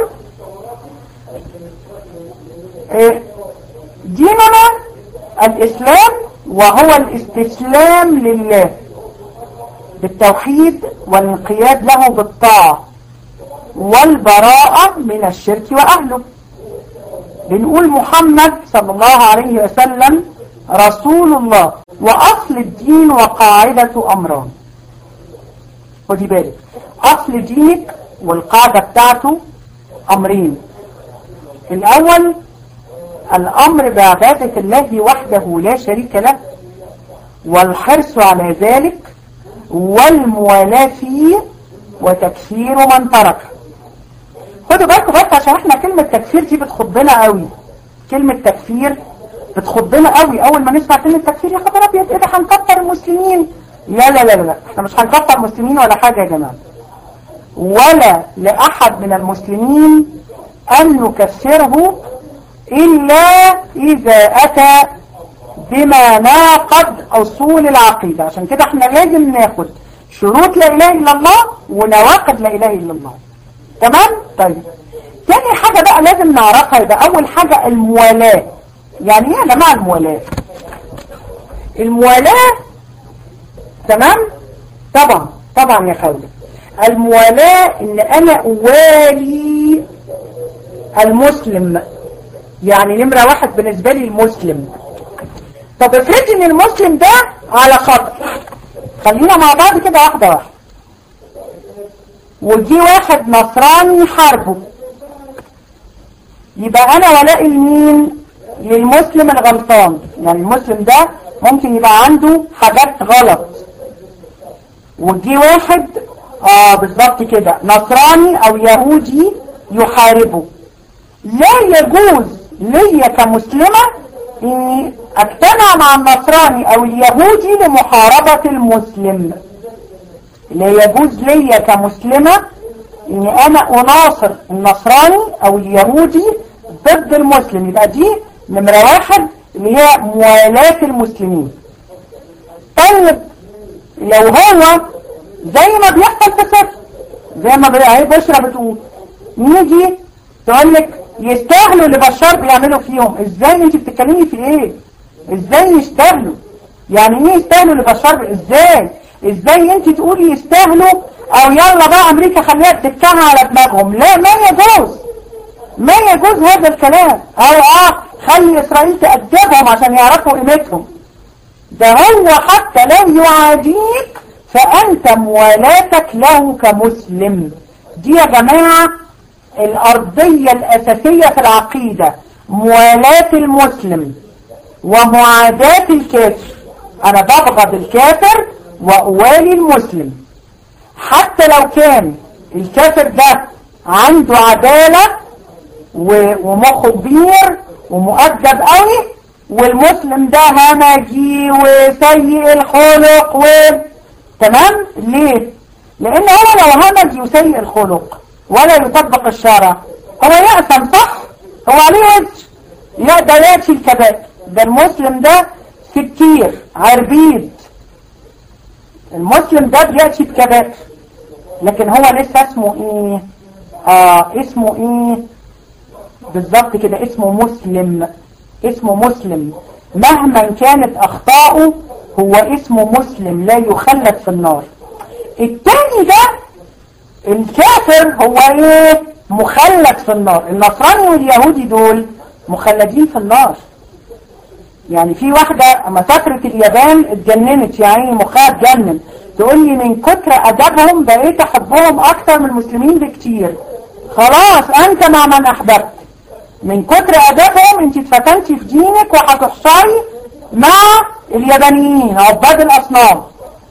إيه ديننا الاسلام وهو الاستسلام لله بالتوحيد والانقياد له بالطاعة والبراءة من الشرك وأهله بنقول محمد صلى الله عليه وسلم رسول الله وأصل الدين وقاعدة أمران خدي بالك أصل دينك والقاعدة بتاعته أمرين الأول الأمر بعبادة الله وحده لا شريك له والحرص على ذلك والموالاة فيه وتكفير من تركه خدوا بالكم بس عشان احنا كلمة تكفير دي بتخضنا قوي كلمة تكفير بتخضنا قوي اول ما نسمع كلمة تكفير يا خبر ابيض ايه ده هنكفر المسلمين لا لا لا لا احنا مش هنكفر مسلمين ولا حاجة يا جماعة ولا لأحد من المسلمين أن نكفره إلا إذا أتى بما ناقض أصول العقيدة عشان كده احنا لازم ناخد شروط لا إله إلا الله ونواقض لا إله إلا الله تمام طيب تاني حاجة بقى لازم نعرفها يبقى اول حاجة الموالاة يعني ايه يا جماعة الموالاة الموالاة تمام طبعا طبعا يا خولة الموالاة ان انا اوالي المسلم يعني نمرة واحد بالنسبة لي المسلم طب افرض ان المسلم ده على خطأ خلينا مع بعض كده واحدة واحدة وجي واحد نصراني حاربه يبقى انا ولاء لمين للمسلم الغلطان يعني المسلم ده ممكن يبقى عنده حاجات غلط وجي واحد اه بالظبط كده نصراني او يهودي يحاربه لا يجوز ليا كمسلمة اني اجتمع مع النصراني او اليهودي لمحاربة المسلم لا يجوز ليا كمسلمة اني انا اناصر النصراني او اليهودي ضد المسلم يبقى دي نمرة واحد اللي هي موالاة المسلمين طيب لو هو زي ما بيحصل في سفر زي ما هي بشرى بتقول نيجي تقول لك يستاهلوا اللي بشار بيعملوا فيهم ازاي انت بتتكلمي في ايه ازاي يستاهلوا يعني ايه يستاهلوا اللي بشار ازاي ازاي انت تقولي يستاهلوا او يلا بقى امريكا خليها تتكها على دماغهم لا ما يجوز ما يجوز هذا الكلام او اه خلي اسرائيل تأدبهم عشان يعرفوا قيمتهم ده هو حتى لو يعاديك فانت موالاتك له كمسلم دي يا جماعة الارضية الاساسية في العقيدة موالاة المسلم ومعاداة الكافر انا ببغض الكافر وأوالي المسلم حتى لو كان الكافر ده عنده عدالة ومخه كبير ومؤدب قوي والمسلم ده همجي وسيء الخلق و تمام ليه لان هو لو همجي وسيء الخلق ولا يطبق الشرع هو يأثم صح هو عليه وجه لا ده يأتي الكبائر ده المسلم ده سكير عربيد المسلم ده بيأتي بكبائر لكن هو لسه اسمه ايه اه اسمه ايه بالظبط كده اسمه مسلم اسمه مسلم مهما كانت اخطاؤه هو اسمه مسلم لا يخلد في النار التاني ده الكافر هو ايه مخلد في النار النصراني واليهودي دول مخلدين في النار يعني في واحدة اما سافرت اليابان اتجننت يعني مخها اتجنن تقول لي من كتر ادبهم بقيت احبهم اكتر من المسلمين بكتير خلاص انت مع من احببت من كتر ادبهم انت اتفتنتي في دينك وهتحشري مع اليابانيين عباد الاصنام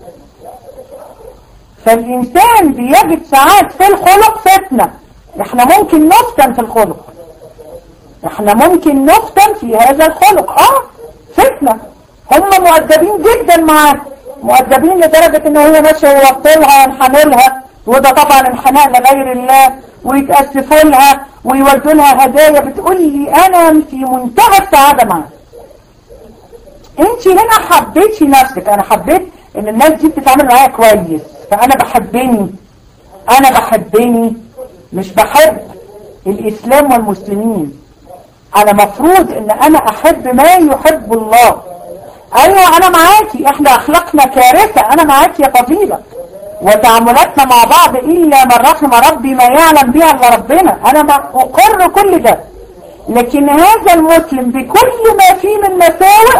فالانسان بيجد ساعات في الخلق فتنة احنا ممكن نفتن في الخلق احنا ممكن نفتن في هذا الخلق اه فتنة هم مؤدبين جدا معاك مؤدبين لدرجة ان هي ماشية يوطلها وينحنلها وده طبعا انحناء لغير الله ويتأسفوا لها ويودوا لها هدايا بتقول لي انا في منتهى السعادة معاك انت هنا حبيتي نفسك انا حبيت ان الناس دي بتتعامل معايا كويس فانا بحبني انا بحبني مش بحب الاسلام والمسلمين انا مفروض ان انا احب ما يحب الله ايوه انا معاكي احنا اخلاقنا كارثة انا معاكي يا فضيلة وتعاملاتنا مع بعض الا من رحم ربي ما يعلم بها الا ربنا انا ما اقر كل ده لكن هذا المسلم بكل ما فيه من مساوئ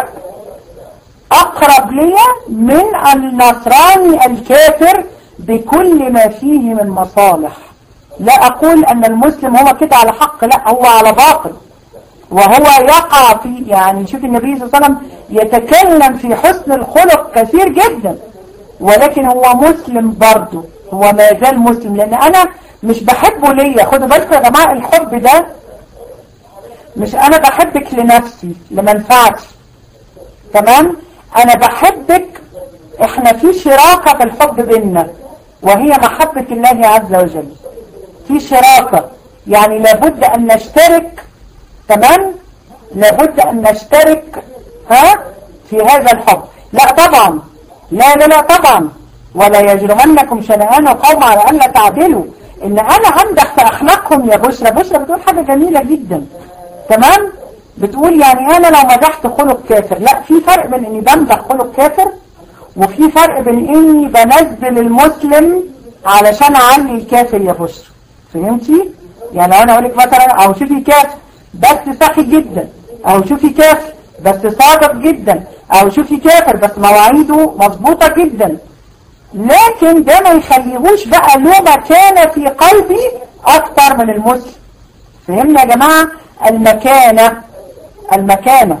اقرب لي من النصراني الكافر بكل ما فيه من مصالح لا اقول ان المسلم هو كده على حق لا هو على باطل وهو يقع في يعني شوف النبي صلى الله عليه وسلم يتكلم في حسن الخلق كثير جدا ولكن هو مسلم برضه هو ما زال مسلم لان انا مش بحبه ليا خدوا بالكم يا جماعه الحب ده مش انا بحبك لنفسي لمنفعتي تمام انا بحبك احنا في شراكة في الحب بيننا وهي محبة الله عز وجل في شراكة يعني لابد ان نشترك تمام لابد ان نشترك ها في هذا الحب لا طبعا لا لا لا طبعا ولا يجرمنكم شنآن قوم على ألا تعدلوا ان انا امدح في اخلاقهم يا بشرى بشرى بتقول حاجة جميلة جدا تمام بتقول يعني انا لو مدحت خلق كافر لا في فرق بين اني بمدح خلق كافر وفي فرق بين اني بنزل المسلم علشان اعلي الكافر يا بشرى فهمتي يعني لو انا اقول لك مثلا او شوفي كافر بس سخي جدا او شوفي كافر بس صادق جدا او شوفي كافر بس مواعيده مظبوطة جدا لكن ده ما يخليهوش بقى له مكانة في قلبي اكتر من المسلم فهمنا يا جماعة المكانة المكانة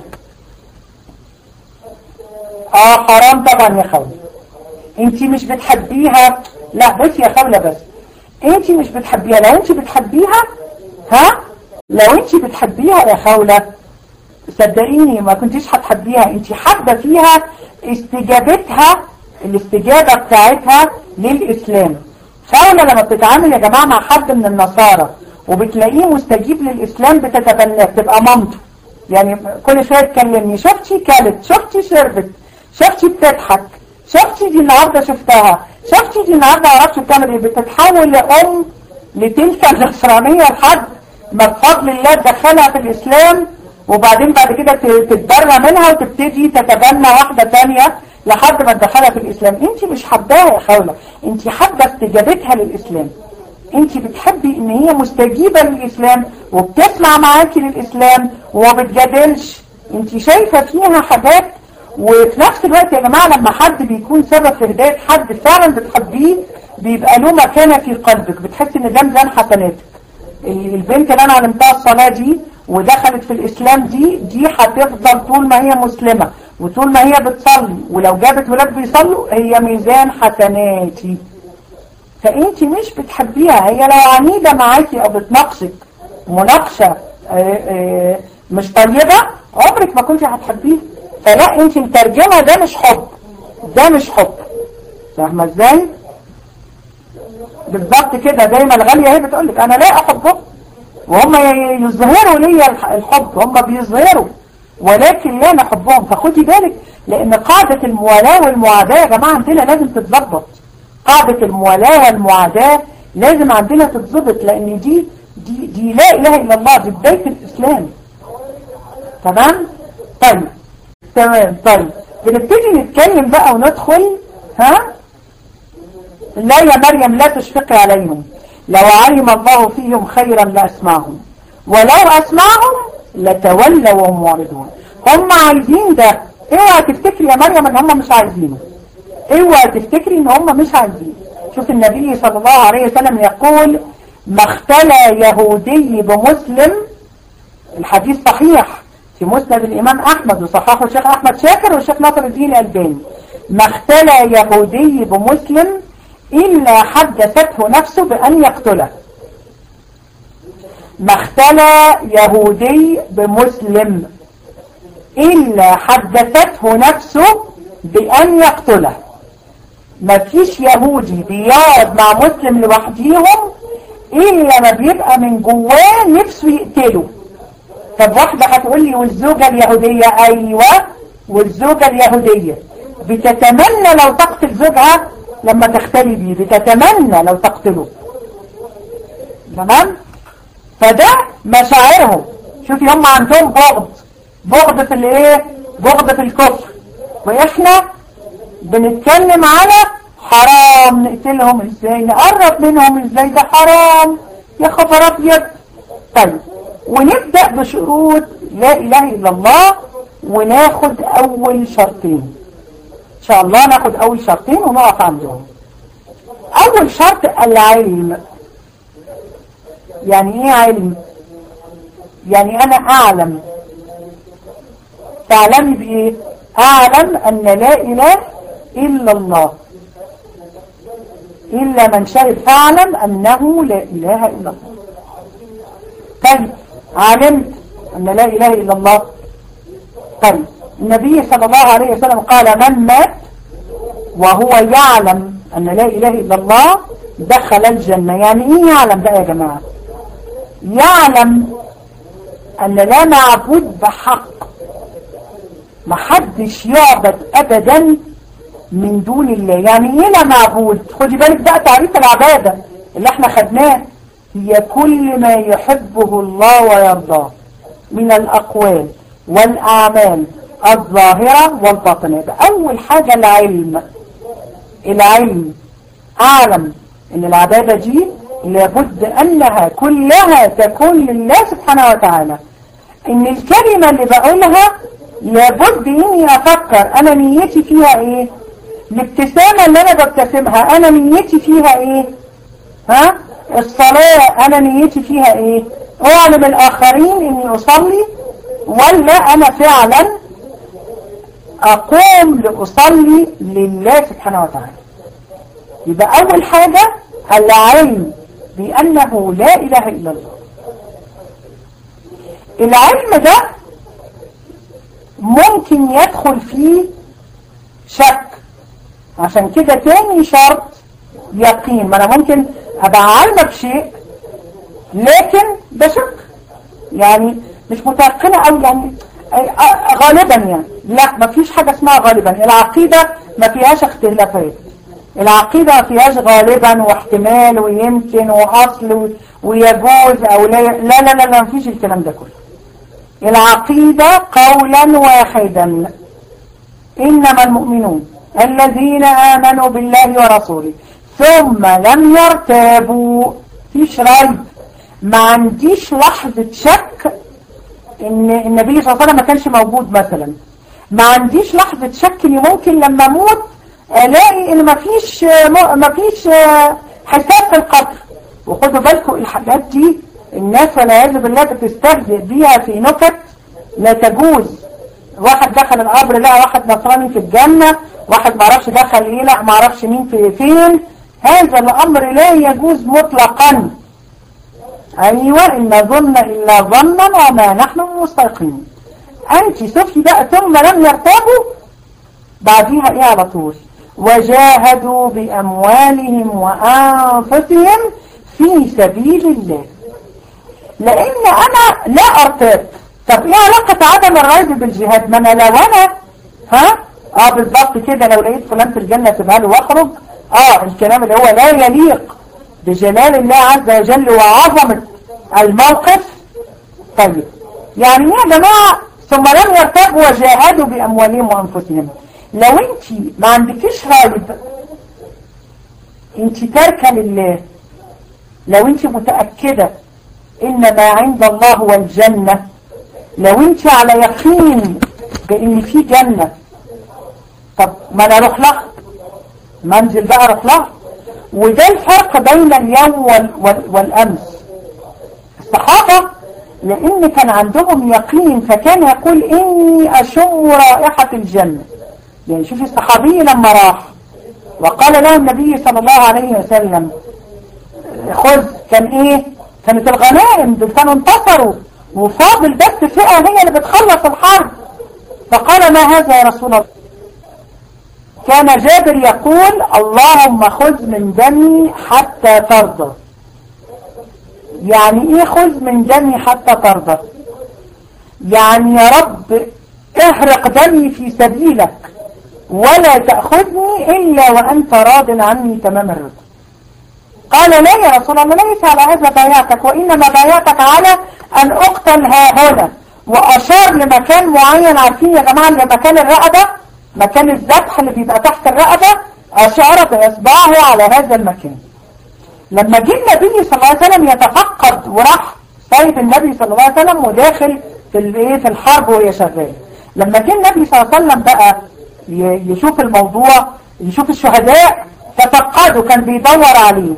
اه حرام طبعا يا خولة انت مش بتحبيها لا بصي يا خولة بس انت مش بتحبيها لو انت بتحبيها ها لو انت بتحبيها يا خولة صدقيني ما كنتيش هتحبيها انت حابة فيها استجابتها الاستجابة بتاعتها للإسلام خولة لما بتتعامل يا جماعة مع حد من النصارى وبتلاقيه مستجيب للإسلام بتتبناه بتبقى مامته يعني كل شوية تكلمني شفتي كلت شفتي شربت شفتي بتضحك شفتي دي النهاردة شفتها شفتي دي النهاردة عرفت بتعمل ايه بتتحول لأم لتلك النصرانية لحد ما بفضل الله تدخلها في الإسلام وبعدين بعد كده تتبرى منها وتبتدي تتبنى واحدة تانية لحد ما تدخلها في الإسلام انت مش حباها يا خولة انت حابة استجابتها للإسلام انت بتحبي ان هي مستجيبة للإسلام وبتسمع معاكي للإسلام وما بتجادلش انت شايفة فيها حاجات وفي نفس الوقت يا جماعة لما حد بيكون سبب في هداية حد فعلا بتحبيه بيبقى له مكانة في قلبك بتحس ان ده ميزان حسناتك البنت اللي انا علمتها الصلاة دي ودخلت في الاسلام دي دي هتفضل طول ما هي مسلمة وطول ما هي بتصلي ولو جابت ولاد بيصلوا هي ميزان حسناتي فانت مش بتحبيها هي لو عنيدة معاكي او بتناقشك مناقشة مش طيبة عمرك ما كنت هتحبيها فلا انت مترجمة ده مش حب ده مش حب فاهمة ازاي بالضبط كده زي ما الغالية هي بتقولك انا لا احبهم وهم يظهروا لي الحب هم بيظهروا ولكن لا نحبهم فخدي بالك لان قاعدة الموالاة والمعاداة يا جماعة عندنا لازم تتظبط قاعدة الموالاة والمعاداة لازم عندنا تتظبط لان دي دي, دي لا اله الا الله دي بداية الاسلام تمام طيب تمام طيب بنبتدي نتكلم بقى وندخل ها لا يا مريم لا تشفقي عليهم لو علم الله فيهم خيرا لأسمعهم ولو أسمعهم لتولوا وهم معرضون هم عايزين ده اوعى تفتكري يا مريم ان هم مش عايزينه اوعى تفتكري ان هم مش عايزين شوف النبي صلى الله عليه وسلم يقول ما اختلى يهودي بمسلم الحديث صحيح في مسند الإمام أحمد وصححه الشيخ أحمد شاكر والشيخ ناصر الدين الألباني ما اختلى يهودي بمسلم إلا حدثته نفسه بأن يقتله ما اختلى يهودي بمسلم إلا حدثته نفسه بأن يقتله ما فيش يهودي بيقعد مع مسلم لوحديهم إلا ما بيبقى من جواه نفسه يقتله طب واحدة هتقول لي والزوجة اليهودية أيوة والزوجة اليهودية بتتمنى لو تقتل زوجها لما تختلي بيه بتتمنى لو تقتله تمام فده مشاعرهم شوفي هم عندهم بغض بغض في الايه بغض في الكفر واحنا بنتكلم على حرام نقتلهم ازاي نقرب منهم ازاي ده حرام يا خبر ابيض طيب ونبدأ بشروط لا اله الا الله وناخد اول شرطين ان شاء الله ناخد اول شرطين ونقف عندهم اول شرط العلم يعني ايه علم يعني انا اعلم تعلمي بايه اعلم ان لا اله الا الله الا من شهد فاعلم انه لا اله الا الله طيب علمت ان لا اله الا الله طيب النبي صلى الله عليه وسلم قال من مات وهو يعلم أن لا إله إلا الله دخل الجنة يعني إيه يعلم بقى يا جماعة يعلم أن لا معبود بحق محدش يعبد أبدا من دون الله يعني إيه لا معبود خدي بالك بقى تعريف العبادة اللي احنا خدناه هي كل ما يحبه الله ويرضاه من الأقوال والأعمال الظاهرة والباطنة أول حاجة العلم العلم أعلم أن العبادة دي لابد أنها كلها تكون لله سبحانه وتعالى أن الكلمة اللي بقولها لابد إني أفكر أنا نيتي فيها إيه الابتسامة اللي أنا ببتسمها أنا نيتي فيها إيه ها الصلاة أنا نيتي فيها إيه أعلم الآخرين إني أصلي ولا أنا فعلا أقوم لأصلي لله سبحانه وتعالى يبقى أول حاجة العلم بأنه لا إله إلا الله العلم ده ممكن يدخل فيه شك عشان كده تاني شرط يقين ما أنا ممكن أبقى عالمة بشيء لكن بشك يعني مش متيقنة أو يعني غالبا يعني لا ما فيش حاجة اسمها غالبا العقيدة ما فيهاش اختلافات العقيدة ما فيهاش غالبا واحتمال ويمكن وأصل ويجوز أو لا لا لا لا, لا مفيش الكلام ده كله العقيدة قولا واحدا إنما المؤمنون الذين آمنوا بالله ورسوله ثم لم يرتابوا فيش ريب ما عنديش لحظة شك ان النبي صلى الله عليه وسلم ما كانش موجود مثلا ما عنديش لحظة شك اني ممكن لما اموت الاقي ان ما فيش ما فيش حساب في القبر وخدوا بالكم الحاجات دي الناس والعياذ بالله بتستهزئ بيها في نكت لا تجوز واحد دخل القبر لقى واحد نصراني في الجنة واحد ما عرفش دخل ايه لا ما عرفش مين في فين هذا الامر لا يجوز مطلقا ايوه ان ظن الا ظنا وما نحن مستيقنين انت شوفي بقى ثم لم يرتابوا بعديها ايه على طول وجاهدوا باموالهم وانفسهم في سبيل الله لان انا لا ارتاب طب ايه علاقة عدم الريب بالجهاد ما انا لو انا ها اه بالضبط كده لو لقيت فلان في الجنة سيبها له واخرج اه الكلام اللي هو لا يليق بجلال الله عز وجل وعظمة الموقف طيب يعني يا جماعة ثم لم يرتبوا وجاهدوا بأموالهم وأنفسهم لو انت ما عندكيش رايب انت تاركة لله لو انت متأكدة ان ما عند الله هو الجنة لو انت على يقين بان في جنة طب ما انا اروح لها منزل بقى اروح لها وده الفرق بين اليوم وال وال والامس الصحابة لان كان عندهم يقين فكان يقول اني اشم رائحة الجنة يعني شوفي الصحابي لما راح وقال له النبي صلى الله عليه وسلم خذ كان ايه كانت الغنائم دول كانوا انتصروا وفاضل بس فئة هي اللي بتخلص الحرب فقال ما هذا يا رسول الله كان جابر يقول اللهم خذ من دمي حتى ترضى يعني ايه خذ من دمي حتى ترضى يعني يا رب احرق دمي في سبيلك ولا تأخذني إلا وأنت راض عني تمام الرضا قال لا يا رسول الله ليس على هذا بايعتك وإنما بايعتك على أن أقتل ها هنا وأشار لمكان معين عارفين يا جماعة لمكان الرقبة مكان الذبح اللي بيبقى تحت الرقبة أشار بإصبعه على هذا المكان لما جه النبي صلى الله عليه وسلم يتفقد وراح سيد النبي صلى الله عليه وسلم وداخل في الايه في الحرب وهي شغاله لما جه النبي صلى الله عليه وسلم بقى يشوف الموضوع يشوف الشهداء تفقده كان بيدور عليه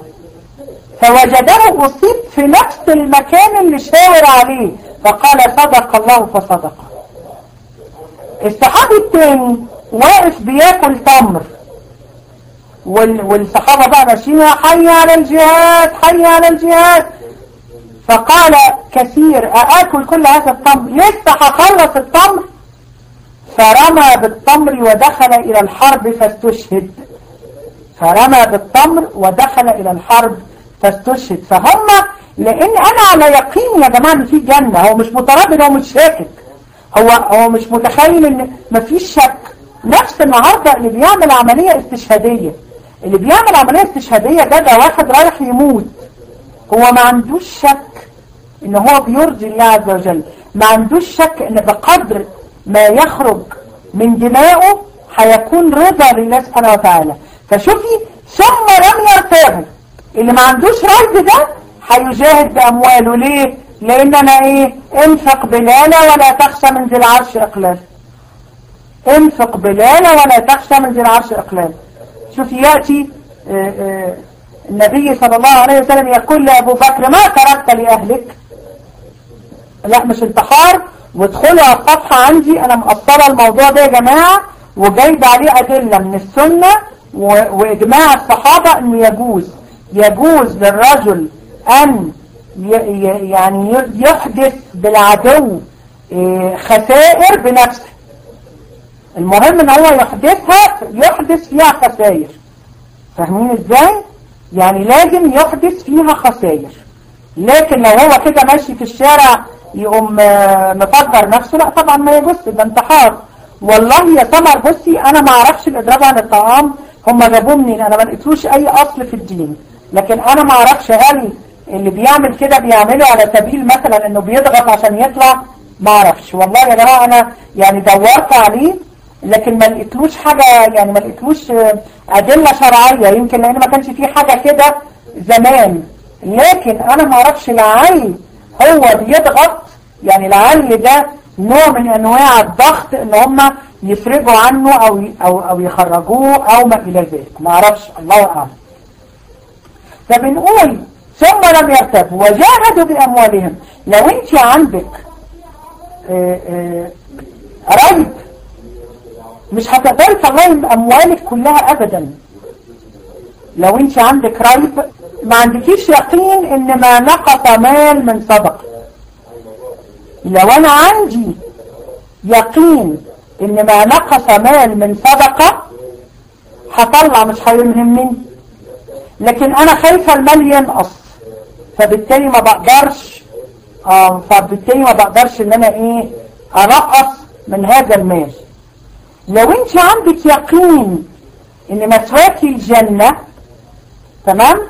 فوجده أصيب في نفس المكان اللي شاور عليه فقال صدق الله فصدق الصحابي التاني واقف بياكل تمر والصحابة بقى ماشيين حي على الجهاد حي على الجهاد فقال كثير أأكل كل هذا التمر لسه هخلص التمر فرمى بالتمر ودخل إلى الحرب فاستشهد فرمى بالتمر ودخل إلى الحرب فاستشهد فهم لأن أنا على يقين يا جماعة إن في جنة هو مش متردد هو مش شاكك هو هو مش متخيل إن مفيش شك نفس النهاردة اللي بيعمل عملية استشهادية اللي بيعمل عملية استشهادية ده ده واحد رايح يموت هو ما عندوش شك إن هو بيرضي الله عز وجل ما عندوش شك إن بقدر ما يخرج من دماغه هيكون رضا لله سبحانه وتعالى فشوفي ثم لم يرتابوا اللي ما عندوش رد ده هيجاهد بأمواله ليه لأن أنا إيه انفق بلالة ولا تخشى من ذي العرش إقلال انفق بلالة ولا تخشى من ذي العرش إقلال شوفي يأتي آآ آآ النبي صلى الله عليه وسلم يقول لأبو بكر ما تركت لأهلك لا مش انتحار وادخلوا على الصفحة عندي انا مقصرة الموضوع ده يا جماعة وجايب عليه ادلة من السنة واجماع الصحابة انه يجوز يجوز للرجل ان يعني يحدث بالعدو خسائر بنفسه المهم ان هو يحدثها يحدث فيها خسائر فاهمين ازاي يعني لازم يحدث فيها خسائر لكن لو هو كده ماشي في الشارع يقوم مفجر نفسه لا طبعا ما يجوز ده انتحار والله يا سمر بصي انا ما اعرفش الاضراب عن الطعام هم جابوه منين انا ما لقيتلوش اي اصل في الدين لكن انا ما اعرفش هل اللي بيعمل كده بيعمله على سبيل مثلا انه بيضغط عشان يطلع ما اعرفش والله يا جماعه انا يعني دورت عليه لكن ما لقيتلوش حاجه يعني ما لقيتلوش ادله شرعيه يمكن لان ما كانش فيه حاجه كده زمان لكن انا ما اعرفش لعل هو بيضغط يعني لعل ده نوع من انواع الضغط ان هم يفرجوا عنه او او او يخرجوه او ما الى ذلك ما اعرفش الله اعلم فبنقول ثم لم يرتبوا وجاهدوا باموالهم لو انت عندك آآ آآ ريب مش هتقدري تطلعي اموالك كلها ابدا لو انت عندك ريب ما عندكيش يقين ان ما نقص مال من صدقه لو انا عندي يقين ان ما نقص مال من صدقة هطلع مش هيهمني لكن انا خايفة المال ينقص فبالتالي ما بقدرش آه فبالتالي ما بقدرش ان انا ايه انقص من هذا المال لو انت عندك يقين ان مسواك الجنة تمام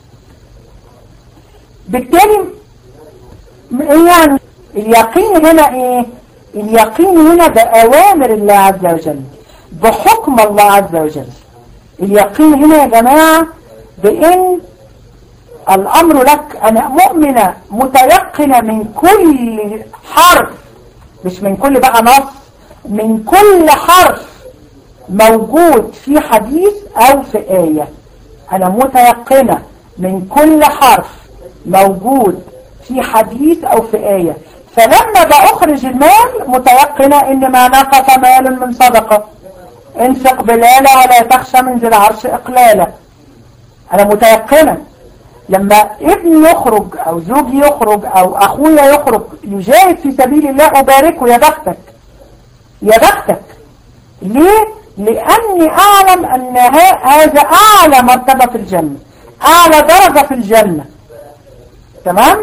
بالتالي يعني اليقين هنا ايه اليقين هنا بأوامر الله عز وجل بحكم الله عز وجل اليقين هنا يا جماعة بأن الأمر لك أنا مؤمنة متيقنة من كل حرف مش من كل بقى نص من كل حرف موجود في حديث أو في آية أنا متيقنة من كل حرف موجود في حديث أو في آية فلما بأخرج المال متيقنة إن ما نقص مال من صدقة انفق بلالة ولا تخشى من ذي العرش إقلالة أنا متيقنة لما ابني يخرج أو زوجي يخرج أو أخويا يخرج يجاهد في سبيل الله أباركه يا بختك يا بختك ليه؟ لأني أعلم أن هذا أعلى مرتبة في الجنة أعلى درجة في الجنة تمام؟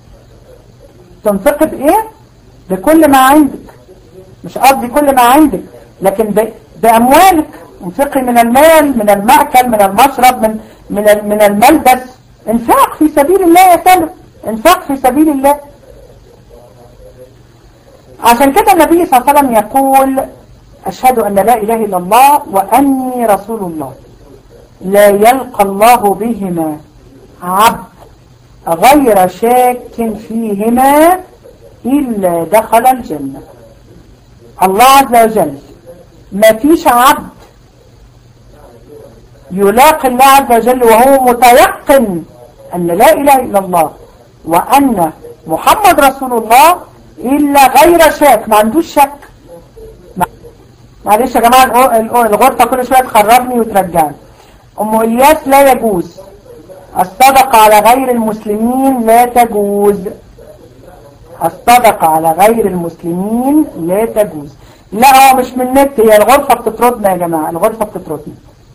تنفق بإيه؟ بكل ما عندك مش قصدي كل ما عندك لكن بأموالك انفقي من المال من المأكل من المشرب من من من الملبس انفاق في سبيل الله يا سلام انفاق في سبيل الله عشان كده النبي صلى الله عليه وسلم يقول أشهد أن لا إله إلا الله وأني رسول الله لا يلقى الله بهما عبد غير شاك فيهما إلا دخل الجنة الله عز وجل ما فيش عبد يلاقي الله عز وجل وهو متيقن أن لا إله إلا الله وأن محمد رسول الله إلا غير شاك ما عندوش شك معلش يا جماعة الغرفة كل شوية تخرجني وترجعني أم إلياس لا يجوز الصدقة على غير المسلمين لا تجوز الصدقة على غير المسلمين لا تجوز لا هو مش من النت هي الغرفة بتطردنا يا جماعة الغرفة بتطردنا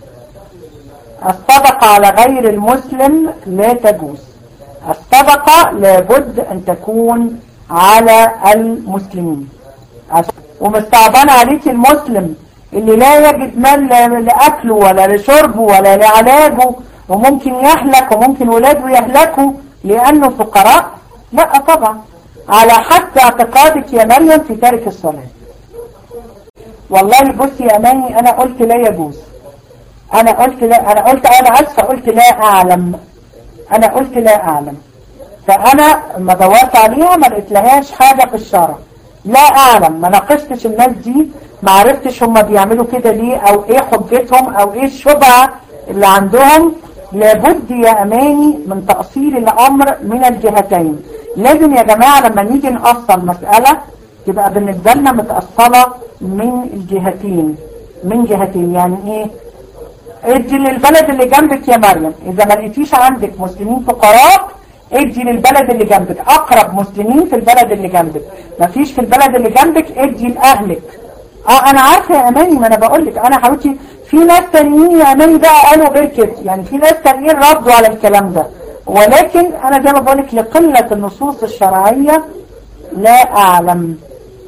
الصدقة على غير المسلم لا تجوز الصدقة لابد أن تكون على المسلمين ومستعبان عليك المسلم اللي لا يجد مال لأكله ولا لشربه ولا لعلاجه وممكن يهلك وممكن ولاده يهلكوا لأنه فقراء لا طبعا على حتى اعتقادك يا مريم في تارك الصلاة والله بصي يا ماني أنا قلت لا يجوز أنا قلت لا أنا قلت أنا أسفة قلت لا أعلم أنا قلت لا أعلم فأنا ما دورت عليها ما لقيت لهاش حاجة في الشرع لا أعلم ما ناقشتش الناس دي ما عرفتش هم بيعملوا كده ليه أو إيه حجتهم أو إيه الشبهة اللي عندهم لابد يا أماني من تأصيل الأمر من الجهتين لازم يا جماعة لما نيجي نأصل مسألة تبقى بالنسبة لنا متأصلة من الجهتين من جهتين يعني ايه ادي للبلد اللي جنبك يا مريم اذا ما لقيتيش عندك مسلمين فقراء ادي للبلد اللي جنبك اقرب مسلمين في البلد اللي جنبك ما فيش في البلد اللي جنبك ادي لاهلك اه انا عارفه يا اماني ما انا بقول لك انا حبيبتي في ناس تانيين يا اماني بقى قالوا غير كده يعني في ناس تانيين ردوا على الكلام ده ولكن انا زي ما بقول لك لقله النصوص الشرعيه لا اعلم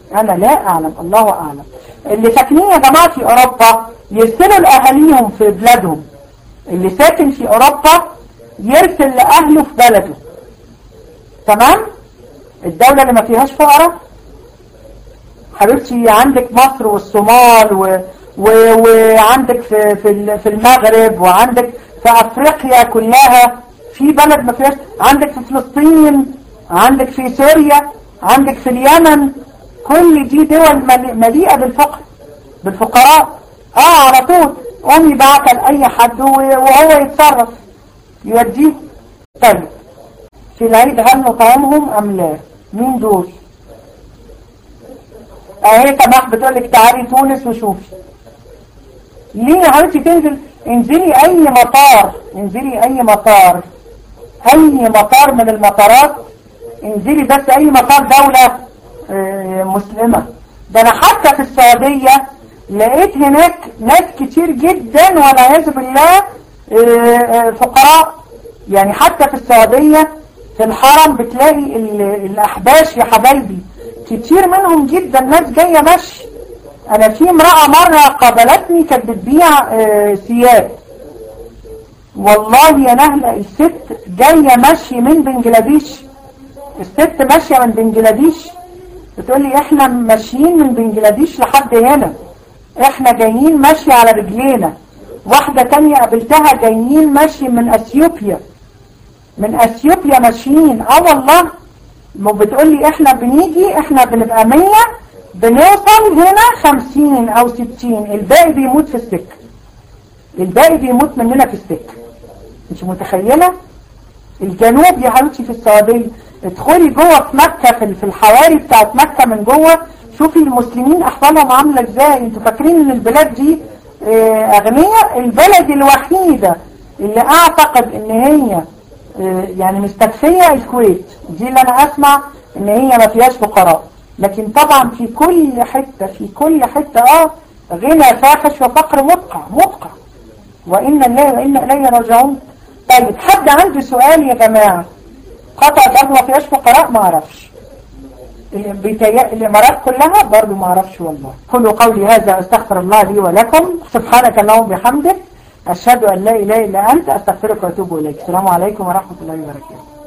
انا لا اعلم الله اعلم اللي ساكنين يا جماعة في اوروبا يرسلوا لاهاليهم في بلادهم اللي ساكن في اوروبا يرسل لاهله في بلده تمام الدولة اللي ما فيهاش فقراء حبيبتي عندك مصر والصومال و... و... وعندك في في في المغرب وعندك في افريقيا كلها في بلد ما فيهاش عندك في فلسطين عندك في سوريا عندك في اليمن كل دي دول مليئة بالفقر بالفقراء اه على طول امي بعت لاي حد وهو يتصرف يوديه طيب في العيد هل نطعمهم ام لا مين دول اهي سماح بتقولك تعالي تونس وشوفي ليه يا حبيبتي تنزل انزلي اي مطار انزلي اي مطار اي مطار من المطارات انزلي بس اي مطار دولة اه مسلمة ده انا حتى في السعودية لقيت هناك ناس كتير جدا والعياذ بالله اه فقراء يعني حتى في السعودية في الحرم بتلاقي الاحباش يا حبايبي كتير منهم جدا ناس جاية مشي انا في امرأة مرة قابلتني كانت بتبيع اه ثياب والله يا نهلة الست جاية مشي من بنجلاديش الست ماشية من بنجلاديش بتقول لي احنا ماشيين من بنجلاديش لحد هنا احنا جايين ماشي على رجلينا واحدة تانية قابلتها جايين ماشي من اثيوبيا من اثيوبيا ماشيين اه والله بتقول لي احنا بنيجي احنا بنبقى مية بنوصل هنا خمسين او ستين الباقي بيموت في السكة الباقي بيموت مننا في السكة مش متخيلة الجنوب يا حبيبتي في السعودية ادخلي جوه في مكة في الحواري بتاعت مكة من جوه شوفي المسلمين احوالهم عاملة ازاي انتوا فاكرين ان البلاد دي اه اغنية البلد الوحيدة اللي اعتقد ان هي اه يعني مستكفية الكويت دي اللي انا اسمع ان هي ما فيهاش فقراء لكن طبعا في كل حتة في كل حتة اه غنى فاحش وفقر مدقع مدقع وإن الله وإن إليه راجعون طيب حد عنده سؤال يا جماعة قطع ده ما فيهاش فقراء ما اعرفش الامارات كلها برضو ما اعرفش والله كل قولي هذا استغفر الله لي ولكم سبحانك اللهم وبحمدك اشهد ان لا اله الا انت استغفرك واتوب اليك السلام عليكم ورحمه الله وبركاته